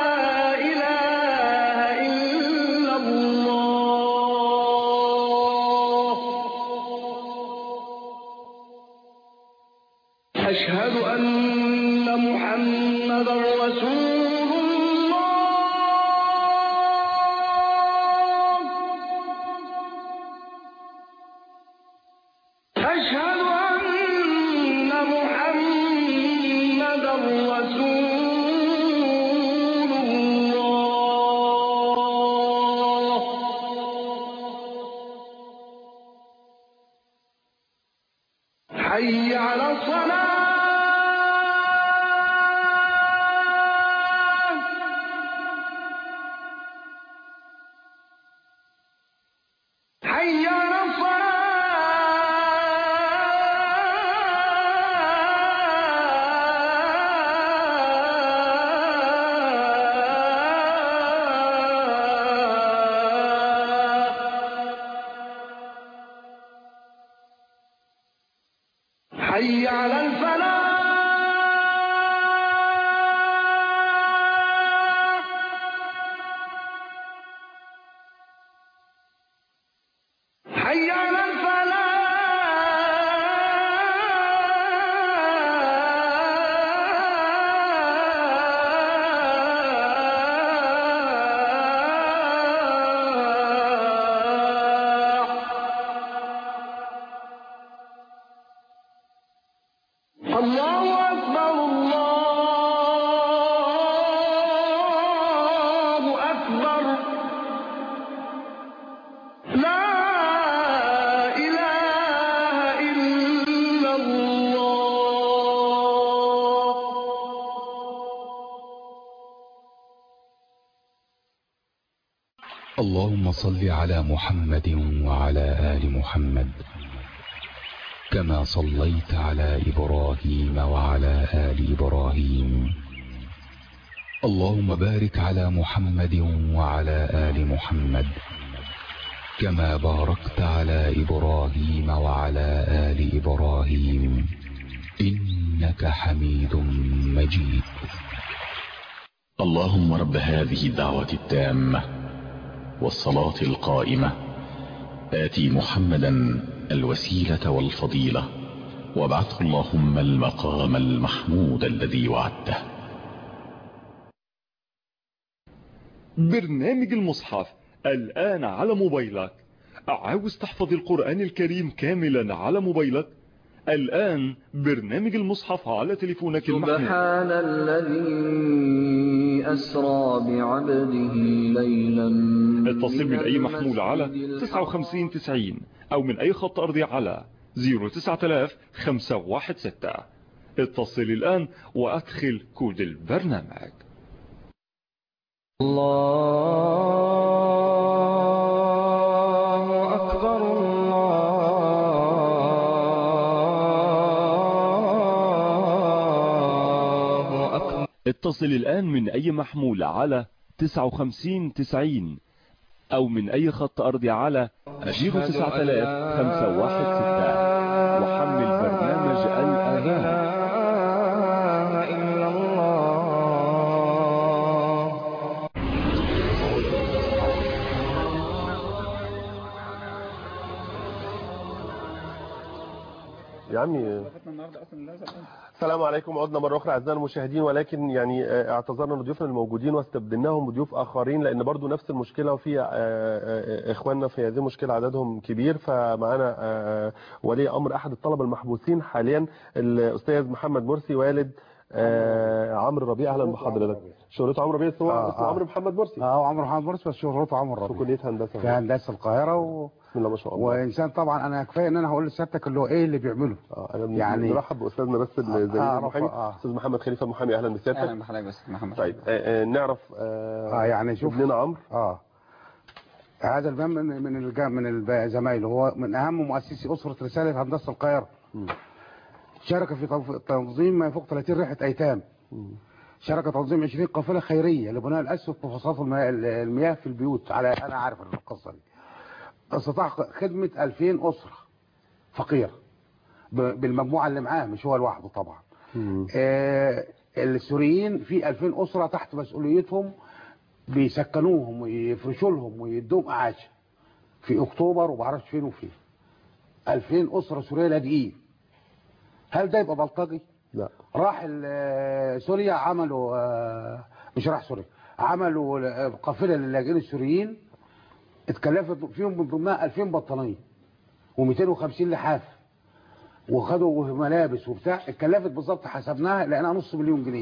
إله إلا الله أشهد أن محمدا رسول الله أشهد أن محمدا رسول الله حي على الصلاة حي على الفلاح حي على الفلاح الله أكبر الله أكبر لا إله إلا الله اللهم صل على محمد وعلى آل محمد كما صليت على إبراهيم وعلى آل إبراهيم اللهم بارك على محمد وعلى آل محمد كما باركت على إبراهيم وعلى آل إبراهيم إنك حميد مجيد اللهم رب هذه الدعوة التامة والصلاة القائمة آتي محمدا الوسيلة والفضيلة وابعثه اللهم المقام المحمود الذي وعدته برنامج المصحف الآن على موبايلك عاوز تحفظ القرآن الكريم كاملا على موبايلك الآن برنامج المصحف على تليفونك المحمول سبحان الذي أسرى بعبده ليلا اتصل من أي محمول على 5990 أو من أي خط أرضي على 09516 اتصل الآن وأدخل كود البرنامج الله أكبر الله أكبر اتصل الآن من أي محمول على 5990 أو من أي خط أرضي على 09516 وحمل برنامج الأذان إلا الله يا عمي السلام عليكم عدنا مرة أخرى أعزائنا المشاهدين ولكن يعني آه، اعتذرنا لضيوفنا الموجودين واستبدلناهم بضيوف آخرين لأن برضو نفس المشكلة وفي آه، آه، إخواننا في هذه المشكلة عددهم كبير فمعنا آه، ولي أمر أحد الطلبة المحبوسين حاليا الأستاذ محمد مرسي والد آه، عمرو ربيع أهلا بحضرتك شهرته عمرو ربيع بس هو آه، اسمه آه. عمرو محمد مرسي اه عمرو محمد مرسي بس شهرته عمرو في ربيع كلية هندسة في هندسه القاهره و... بسم الله ما شاء الله وانسان طبعا انا كفايه ان انا هقول لسيادتك اللي هو ايه اللي بيعمله آه، أنا يعني- نرحب بأستاذنا بس الزميل آه، المحامي آه. أستاذ محمد خليفة المحامي أهلا بسيادتك اهلا بحضرتك بس محمد طيب آه، آه، نعرف آه اه يعني شوف ابننا عمرو اه هذا الباب من من الج- من الب- زمايله هو من اهم مؤسسي اسره رساله هندسه القاهره شارك في تنظ- تنظيم ما يفوق 30 رحله ايتام شارك تنظيم 20 قافله خيريه لبناء الاسس وفحوصات المياه المياه في البيوت على انا عارف القصه دي استطاع خدمه 2000 اسره فقيره ب- بالمجموعه اللي معاه مش هو لوحده طبعا آه، السوريين في 2000 أسرة تحت مسؤوليتهم بيسكنوهم ويفرشوا لهم ويدوهم إعاشة في أكتوبر ومعرفش فين وفين 2000 أسرة سورية لاجئين هل ده يبقى بلطجي؟ لا راح ال- سوريا عملوا آه، مش راح سوريا عملوا آه، قافلة للاجئين السوريين اتكلفت فيهم من ضمنها 2000 بطانية و250 لحاف وخدوا ملابس وبتاع اتكلفت بالظبط حسبناها لقيناها نص مليون جنيه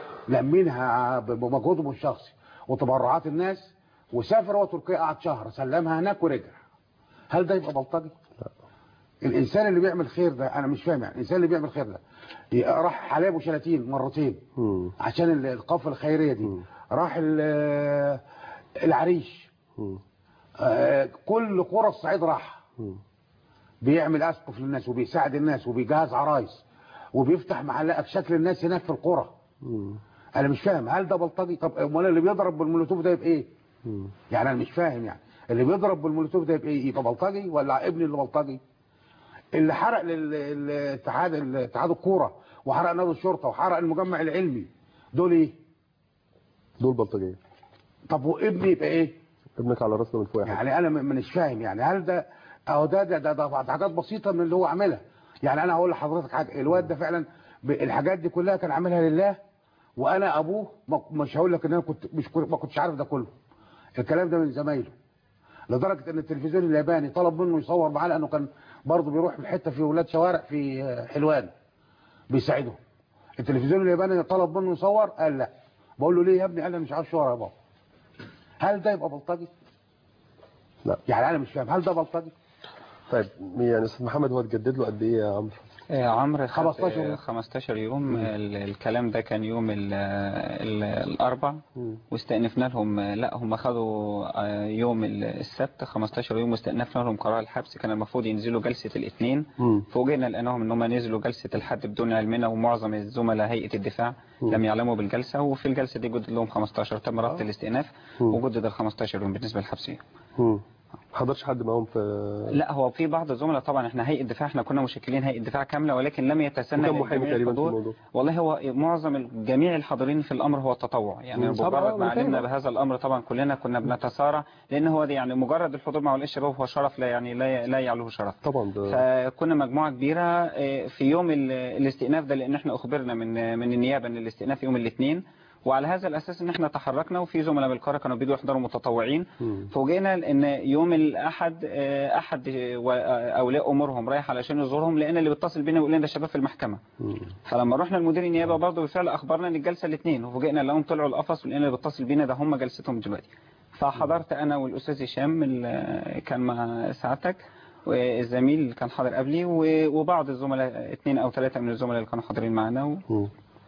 لمينها بمجهودهم الشخصي وتبرعات الناس وسافر هو تركيا قعد شهر سلمها هناك ورجع هل ده يبقى بلطجي؟ الانسان اللي بيعمل خير ده انا مش فاهم يعني الانسان اللي بيعمل خير ده راح حلايب وشلاتين مرتين عشان ال- القافله الخيريه دي راح ال- العريش آه، كل قرى الصعيد راح بيعمل اسقف للناس وبيساعد الناس وبيجهز عرايس وبيفتح محلات شكل الناس هناك في القرى انا مش فاهم هل ده بلطجي طب امال اللي بيضرب بالمولوتوف ده يبقى ايه يعني انا مش فاهم يعني اللي بيضرب بالمولوتوف ده يبقى ايه يبقى بلطجي ولا ابني اللي بلطجي اللي حرق لل- الاتحاد اتحاد الكوره وحرق نادي الشرطه وحرق المجمع العلمي دول ايه دول بلطجيه طب وابني يبقى ايه ابنك على راسنا من فوق يا حاج. يعني انا م- مش فاهم يعني هل ده اهو ده ده ده, ده حاجات بسيطه من اللي هو عاملها يعني انا هقول لحضرتك حاجه الواد ده فعلا ب- الحاجات دي كلها كان عاملها لله وانا ابوه ما- مش هقول لك ان انا كنت مش كنت- ما كنتش عارف ده كله الكلام ده من زمايله لدرجه ان التلفزيون الياباني طلب منه يصور معاه لانه كان برضه بيروح في حته في ولاد شوارع في آه، حلوان بيساعدهم التلفزيون الياباني طلب منه يصور قال لا بقول له ليه يا ابني قال لي أنا مش عارف صور يا بابا هل ده يبقى بلطجي لا يعني انا مش فاهم هل ده بلطجي طيب يعني استاذ محمد هو اتجدد له قد ايه يا عمرو آه، عمرو خد 15 يوم. آه، 15 يوم ال- الكلام ده كان يوم ال- ال- الاربع واستأنفنا لهم آه، لا هم خدوا آه، يوم ال- السبت 15 يوم واستأنفنا لهم قرار الحبس كان المفروض ينزلوا جلسة الاثنين مم. فوجئنا لانهم ان هم نزلوا جلسة الحد بدون علمنا ومعظم الزملاء هيئة الدفاع مم. لم يعلموا بالجلسة وفي الجلسة دي جدد لهم 15 تم ربط الاستئناف مم. وجدد ال 15 يوم بالنسبة للحبسية مم. حضرش حد معاهم في لا هو في بعض الزملاء طبعا احنا هيئه دفاع احنا كنا مشكلين هيئه دفاع كامله ولكن لم يتسنى وكم محامي لجميع تقريبا في الحضور. الموضوع والله هو معظم ال- جميع الحاضرين في الامر هو التطوع يعني مم. طبعا، بمجرد ما أنا فاهم. علمنا بهذا الامر طبعا كلنا كنا بنتسارع لان هو دي يعني مجرد الحضور مع ولي الشباب هو شرف لا يعني لا لا يعلوه شرف طبعا ده فكنا مجموعه كبيره اه، في يوم ال- الاستئناف ده لان احنا اخبرنا من من النيابه ان الاستئناف يوم الاثنين وعلى هذا الاساس ان احنا تحركنا وفي زملاء من القاره كانوا بيجوا يحضروا متطوعين مم. فوجئنا ان يوم الاحد آه، احد آه، و- آه، اولياء امورهم رايح علشان يزورهم لان اللي بيتصل بينا يقول لنا ده شباب في المحكمه مم. فلما رحنا لمدير النيابه برضه بالفعل اخبرنا ان الجلسه الاثنين وفوجئنا لهم طلعوا القفص ولقينا اللي بيتصل بينا ده هم جلستهم دلوقتي فحضرت انا والاستاذ هشام ال- كان مع سعادتك والزميل اللي كان حاضر قبلي و- وبعض الزملاء اثنين او ثلاثه من الزملاء اللي كانوا حاضرين معانا و... مم.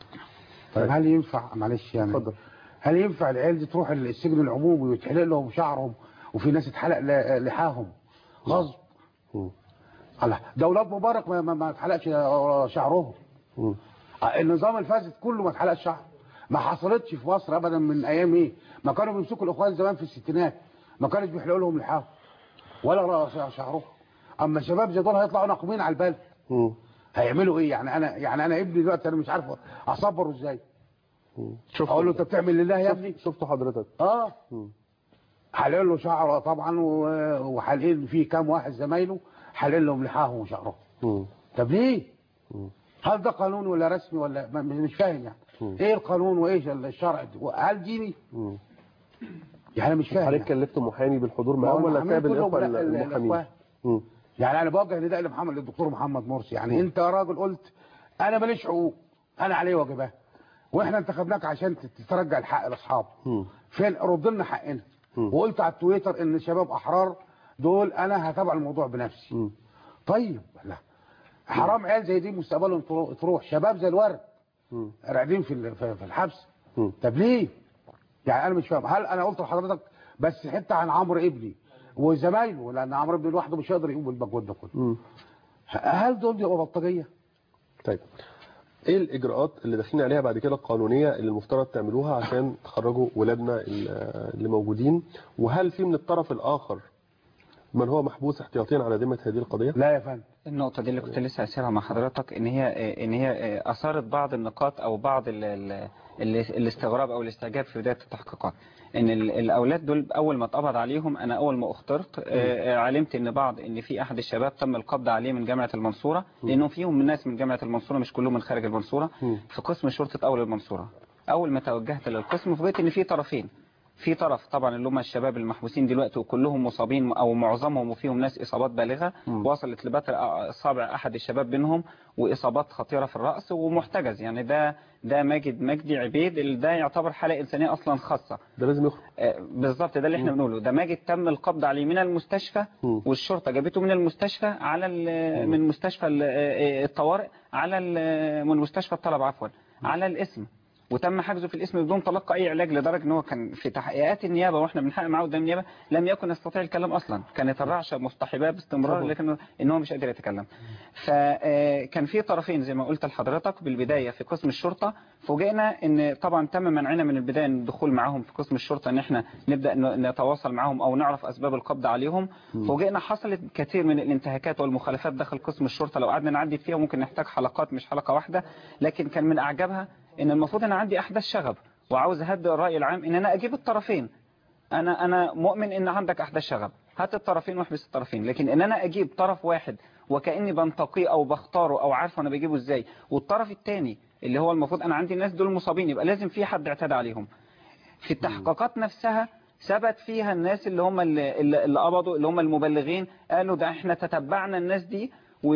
طيب هل ينفع معلش يعني اتفضل. هل ينفع العيال دي تروح السجن العمومي ويتحلق لهم شعرهم وفي ناس اتحلق ل- لحاهم غصب مم. الله ده اولاد مبارك ما, ما, ما اتحلقش شعرهم مم. النظام الفاسد كله ما اتحلقش شعر ما حصلتش في مصر ابدا من ايام ايه ما كانوا بيمسكوا الاخوان زمان في الستينات ما كانوش بيحلقوا لهم لحاهم ولا رأس شعرهم اما شباب زي دول هيطلعوا ناقمين على البلد مم. هيعملوا ايه يعني انا يعني انا ابني دلوقتي انا مش عارف اصبره ازاي مم. اقول له انت بتعمل لله يا ابني شفت- شفته حضرتك اه مم. حلل له شعره طبعا و- وحالقين فيه كام واحد زمايله حلل لهم لحاهم وشعرهم مم. طب ليه مم. هل ده قانون ولا رسمي ولا ما- مش فاهم يعني مم. ايه القانون وايه الشرع هل ديني مم. يعني انا مش فاهم حضرتك يعني. كلفت محامي بالحضور ما هو معاهم ولا المحامين ساب كلهم الاخوه لا- ال- المحامين الأخوان. مم. يعني انا بوجه نداء لمحمد للدكتور محمد مرسي يعني انت يا راجل قلت انا ماليش حقوق انا عليه واجبات واحنا انتخبناك عشان تت- ترجع الحق لاصحابه مم. فين رد لنا حقنا مم. وقلت على التويتر ان شباب احرار دول انا هتابع الموضوع بنفسي مم. طيب لا حرام عيال زي دي مستقبلهم ترو- تروح شباب زي الورد مم. راقدين في ال- في في الحبس مم. طب ليه يعني انا مش فاهم هل انا قلت لحضرتك بس حته عن عمرو ابني وزمايله لان عمرو ابني لوحده مش هيقدر يقوم بالمجهود ده كله مم. هل دول يبقوا بلطجيه طيب ايه الاجراءات اللي داخلين عليها بعد كده القانونيه اللي المفترض تعملوها عشان تخرجوا ولادنا ال- اللي موجودين وهل في من الطرف الاخر من هو محبوس احتياطيا على ذمه هذه القضيه لا يا فندم النقطة دي اللي كنت لسه هسيرها مع حضرتك ان هي ان هي اثارت بعض النقاط او بعض ال ال ال الاستغراب او الاستعجاب في بداية التحقيقات ان ال- الاولاد دول اول ما اتقبض عليهم انا اول ما اخترت آه، آه، علمت ان بعض ان في احد الشباب تم القبض عليه من جامعة المنصورة لانه فيهم من ناس من جامعة المنصورة مش كلهم من خارج المنصورة مم. في قسم شرطة اول المنصورة اول ما توجهت للقسم فوجئت ان في طرفين في طرف طبعا اللي هم الشباب المحبوسين دلوقتي وكلهم مصابين او معظمهم وفيهم ناس اصابات بالغه مم. وصلت لبتر اصابع احد الشباب منهم واصابات خطيره في الراس ومحتجز يعني ده ده ماجد مجدي عبيد اللي ده يعتبر حاله انسانيه اصلا خاصه ده لازم يخرج آه، بالظبط ده اللي احنا بنقوله ده ماجد تم القبض عليه من المستشفى مم. والشرطه جابته من المستشفى على ال- من مستشفى ال- آه، الطوارئ على ال- من مستشفى الطلب عفوا على الاسم وتم حجزه في الاسم بدون تلقى اي علاج لدرجه ان هو كان في تحقيقات النيابه واحنا بنحقق معاه قدام النيابه لم يكن يستطيع الكلام اصلا كانت الرعشه مصطحباه باستمرار طبعا. لكن ان هو مش قادر يتكلم فكان في طرفين زي ما قلت لحضرتك بالبدايه في قسم الشرطه فوجئنا ان طبعا تم منعنا من البدايه من الدخول معاهم في قسم الشرطه ان احنا نبدا ن- نتواصل معاهم او نعرف اسباب القبض عليهم فوجئنا حصلت كثير من الانتهاكات والمخالفات داخل قسم الشرطه لو قعدنا نعدي فيها ممكن نحتاج حلقات مش حلقه واحده لكن كان من اعجبها ان المفروض انا عندي احداث شغب وعاوز اهدئ الراي العام ان انا اجيب الطرفين انا انا مؤمن ان عندك احداث شغب هات الطرفين واحبس الطرفين لكن ان انا اجيب طرف واحد وكاني بنتقيه او بختاره او عارفه انا بجيبه ازاي والطرف الثاني اللي هو المفروض انا عندي الناس دول مصابين يبقى لازم في حد اعتدى عليهم في التحقيقات نفسها ثبت فيها الناس اللي هم اللي, اللي اللي قبضوا اللي هم المبلغين قالوا ده احنا تتبعنا الناس دي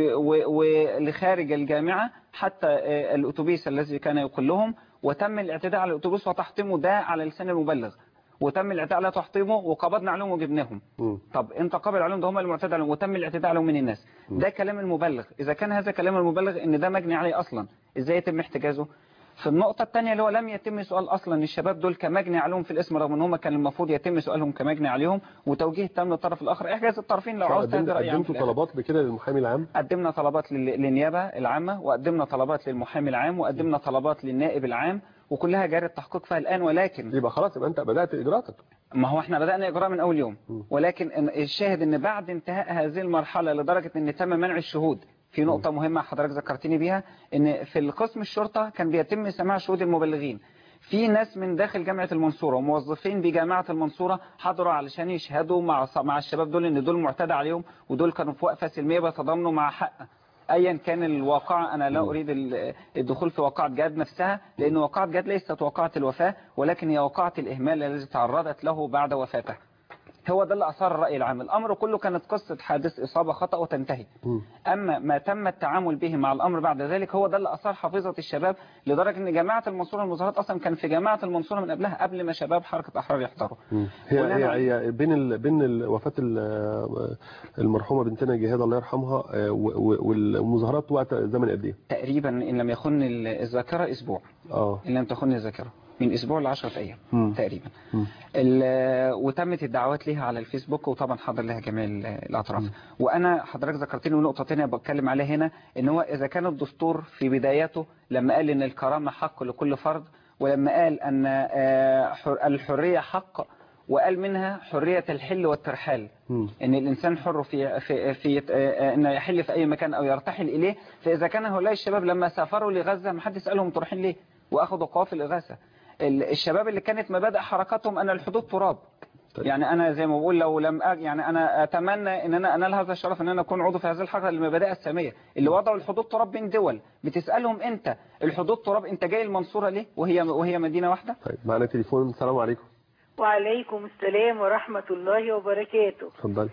ولخارج الجامعة حتى آه، الأتوبيس الذي كان يقلهم وتم الاعتداء على الأتوبيس وتحطيمه ده على لسان المبلغ وتم الاعتداء على تحطيمه وقبضنا عليهم وجبناهم مم. طب انت قابل عليهم ده هم المعتدى عليهم وتم الاعتداء عليهم من الناس ده كلام المبلغ اذا كان هذا كلام المبلغ ان ده مجني عليه اصلا ازاي يتم احتجازه في النقطة الثانية اللي هو لم يتم سؤال أصلا الشباب دول كمجني عليهم في الاسم رغم ان هم كان المفروض يتم سؤالهم كمجني عليهم وتوجيه تام للطرف الآخر احجاز الطرفين لو عاوز تهدي رأي عام في قدمتوا الآخر. طلبات بكده للمحامي العام قدمنا طلبات لل- للنيابة العامة وقدمنا طلبات للمحامي العام وقدمنا طلبات للنائب العام وكلها جاري التحقيق فيها الآن ولكن يبقى خلاص يبقى انت بدات اجراءاتك ما هو احنا بدأنا إجراء من أول يوم ولكن إن- الشاهد ان بعد انتهاء هذه المرحلة لدرجة ان تم منع الشهود في نقطة مهمة حضرتك ذكرتني بيها ان في القسم الشرطة كان بيتم سماع شهود المبلغين في ناس من داخل جامعة المنصورة وموظفين بجامعة المنصورة حضروا علشان يشهدوا مع مع الشباب دول ان دول معتدى عليهم ودول كانوا في وقفة سلمية بيتضامنوا مع حق ايا كان الواقع انا لا اريد ال- الدخول في واقعة جاد نفسها لان واقعة جاد ليست واقعة الوفاة ولكن هي واقعة الاهمال الذي تعرضت له بعد وفاته هو ده اللي اثار الراي العام الامر كله كانت قصة حادث اصابة خطأ وتنتهي اما ما تم التعامل به مع الامر بعد ذلك هو ده اللي اثار حافظة الشباب لدرجة ان جماعة المنصورة المظاهرات اصلا كان في جماعة المنصورة من قبلها قبل ما شباب حركة احرار يحضروا هي بناء هي, هي بين ال... بين ال... وفاه ال... المرحومه بنتنا جهاد الله يرحمها آه، و- و- والمظاهرات وقت زمن قد ايه؟ تقريبا ان لم يخن الذاكرة اسبوع اه ان لم تخن الذاكرة من اسبوع ل 10 ايام مم. تقريبا مم. ال- وتمت الدعوات ليها على الفيسبوك وطبعا حضر لها جميع ال- الاطراف وانا حضرتك ذكرتني نقطه ثانيه بتكلم عليها هنا ان هو اذا كان الدستور في بداياته لما قال ان الكرامه حق لكل فرد ولما قال ان آه، حر- الحريه حق وقال منها حريه الحل والترحال مم. ان الانسان حر في في في آه، انه يحل في اي مكان او يرتحل اليه فاذا كان هؤلاء الشباب لما سافروا لغزه ما حد سالهم انتوا رايحين ليه واخذوا قوافل اغاثه ال- الشباب اللي كانت مبادئ حركاتهم ان الحدود تراب يعني انا زي ما بقول لو لم أ... يعني انا اتمنى ان انا انال هذا الشرف ان انا اكون عضو في هذه الحركه المبادئ الساميه اللي وضعوا الحدود تراب بين دول بتسالهم انت الحدود تراب انت جاي المنصوره ليه وهي وهي مدينه واحده طيب معنا تليفون السلام عليكم وعليكم السلام ورحمة الله وبركاته اتفضلي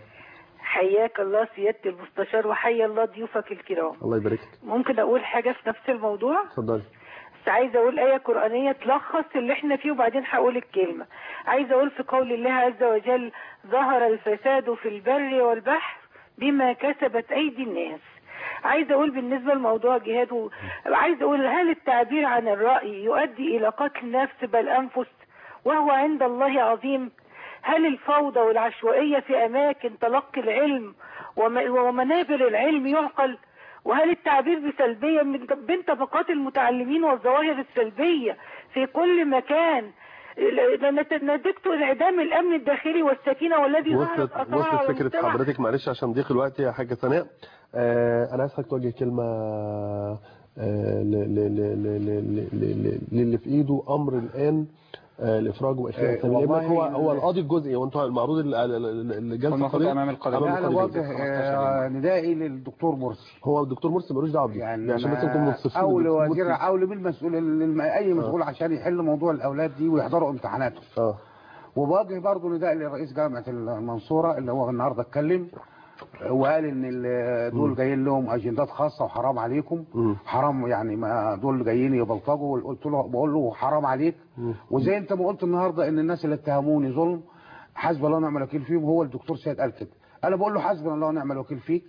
حياك الله سيادة المستشار وحيا الله ضيوفك الكرام الله يبارك لك ممكن أقول حاجة في نفس الموضوع اتفضلي بس عايزة أقول آية قرآنية تلخص اللي احنا فيه وبعدين هقول الكلمة عايزة أقول في قول الله عز وجل ظهر الفساد في البر والبحر بما كسبت أيدي الناس عايزة أقول بالنسبة لموضوع جهاد و... عايزة أقول هل التعبير عن الرأي يؤدي إلى قتل نفس بل أنفس وهو عند الله عظيم هل الفوضى والعشوائية في أماكن تلقي العلم وم- ومنابر العلم يعقل وهل التعبير بسلبية من بين طبقات المتعلمين والظواهر السلبية في كل مكان نتجت انعدام الأمن الداخلي والسكينة والذي ظهرت وصلت أثرها وصلت على فكره المجتمع حضرتك معلش عشان ضيق الوقت يا حاجه سناء آه انا عايز حضرتك توجه كلمه آه ل- ل- ل- ل- ل- ل- ل- للي في ايده امر الان آه الافراج واخلاء آه، السبيل والله هو هو ال- القاضي الجزئي وانتوا المعروض ال- ال- ال- الجلسه المفروض القضيه أمام القاضي. أمام لا انا القاضي بوجه الجزئي. آه، ندائي للدكتور مرسي هو الدكتور مرسي ملوش دعوه بيه يعني عشان بس نكون ما- منصفين او الدكتور لوزير مرسي- او لمين مسؤول الم- اي مسؤول عشان يحل موضوع الاولاد دي ويحضروا امتحاناتهم اه وبوجه برضه نداء لرئيس جامعه المنصوره اللي هو النهارده اتكلم وقال ان ال- دول جايين لهم اجندات خاصه وحرام عليكم مم. حرام يعني ما دول جايين يبلطجوا قلت له بقول له حرام عليك مم. وزي انت ما قلت النهارده ان الناس اللي اتهموني ظلم حسب الله ونعم الوكيل فيهم هو الدكتور سيد قال كده انا بقول له حسبنا الله ونعم الوكيل فيك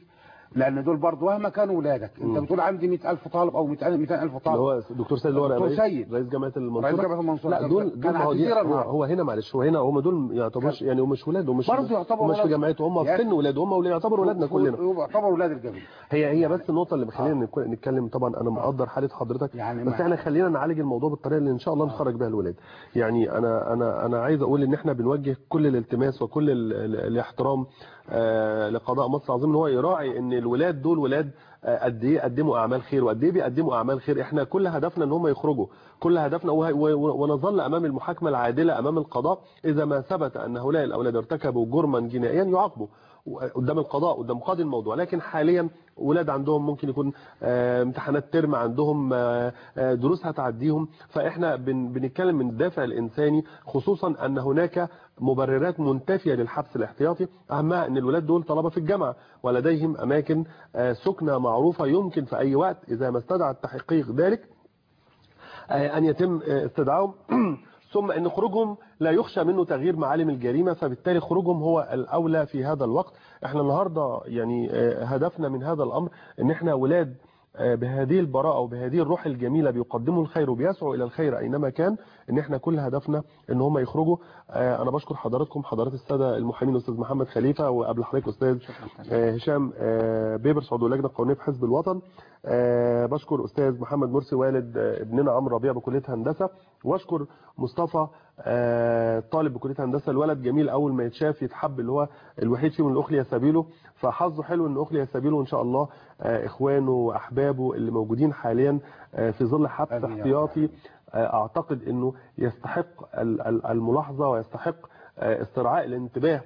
لان دول برضه مهما كانوا ولادك انت مم. بتقول عندي 100000 طالب او 200000 طالب اللي هو دكتور سيد اللي هو دكتور رئيس سيد. رئيس جامعه المنصوره رئيس جامعة المنصورة. لا كان- دول كان دول ما هو على دي- الجزيرة هو, النهاردة. هو هنا معلش هو هنا هم دول يعتبرش يعني هم مش ولاد هم مش برضه يعتبروا هم مش في ولاد. جامعته هم في يعني- سن ولاد هم ولاد يعتبروا ولادنا كلنا يعتبروا ولاد الجميع هي هي بس النقطه اللي بخلينا نك- نتكلم طبعا انا مقدر حاله حضرتك يعني بس ما- احنا خلينا نعالج الموضوع بالطريقه اللي ان شاء الله نخرج بيها الولاد يعني انا انا انا عايز اقول ان احنا بنوجه كل الالتماس وكل ال- ال- الاحترام آه، لقضاء مصر العظيم ان هو يراعي ان الولاد دول ولاد آه، قد ايه قدموا اعمال خير وقد ايه بيقدموا اعمال خير احنا كل هدفنا ان هم يخرجوا كل هدفنا وه- و- ونظل امام المحاكمه العادله امام القضاء اذا ما ثبت ان هؤلاء الاولاد ارتكبوا جرما جنائيا يعاقبوا قدام القضاء قدام قاضي الموضوع لكن حاليا ولاد عندهم ممكن يكون آه، امتحانات ترم عندهم آه، آه، دروس هتعديهم فاحنا بن- بنتكلم من الدافع الانساني خصوصا ان هناك مبررات منتفيه للحبس الاحتياطي اهمها ان الولاد دول طلبه في الجامعه ولديهم اماكن آه، سكنه معروفه يمكن في اي وقت اذا ما استدعى التحقيق ذلك آه، أن يتم آه، استدعائهم ثم أن خروجهم لا يخشى منه تغيير معالم الجريمة فبالتالي خروجهم هو الأولى في هذا الوقت احنا النهاردة يعني آه، هدفنا من هذا الأمر أن احنا ولاد آه، بهذه البراءة وبهذه الروح الجميلة بيقدموا الخير وبيسعوا إلى الخير أينما كان ان احنا كل هدفنا ان هم يخرجوا آه، انا بشكر حضراتكم حضرات الساده المحامين استاذ محمد خليفه وقبل حضرتك استاذ آه، هشام آه، بيبرس عضو اللجنه القانونيه في حزب الوطن آه، بشكر استاذ محمد مرسي والد آه، ابننا عمرو ربيع بكليه هندسه واشكر مصطفى آه، طالب بكليه هندسه الولد جميل اول ما يتشاف يتحب اللي هو الوحيد فيهم اللي اخلي سبيله فحظه حلو ان اخلي سبيله وان شاء الله آه، اخوانه واحبابه اللي موجودين حاليا آه، في ظل حبس آمين يا رب. احتياطي آه، اعتقد انه يستحق ال- ال- الملاحظه ويستحق آه، استرعاء الانتباه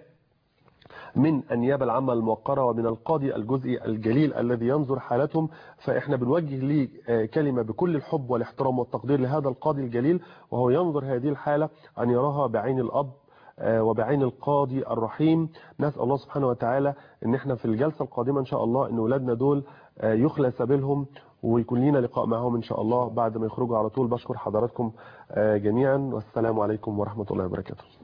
من النيابة العامة الموقرة ومن القاضي الجزئي الجليل الذي ينظر حالتهم فإحنا بنوجه ليه آه، كلمة بكل الحب والاحترام والتقدير لهذا القاضي الجليل وهو ينظر هذه الحالة أن يراها بعين الأب آه، وبعين القاضي الرحيم نسأل الله سبحانه وتعالى ان احنا في الجلسة القادمة ان شاء الله ان ولادنا دول آه، يخلى سبيلهم ويكون لينا لقاء معهم ان شاء الله بعد ما يخرجوا على طول بشكر حضراتكم آه، جميعا والسلام عليكم ورحمة الله وبركاته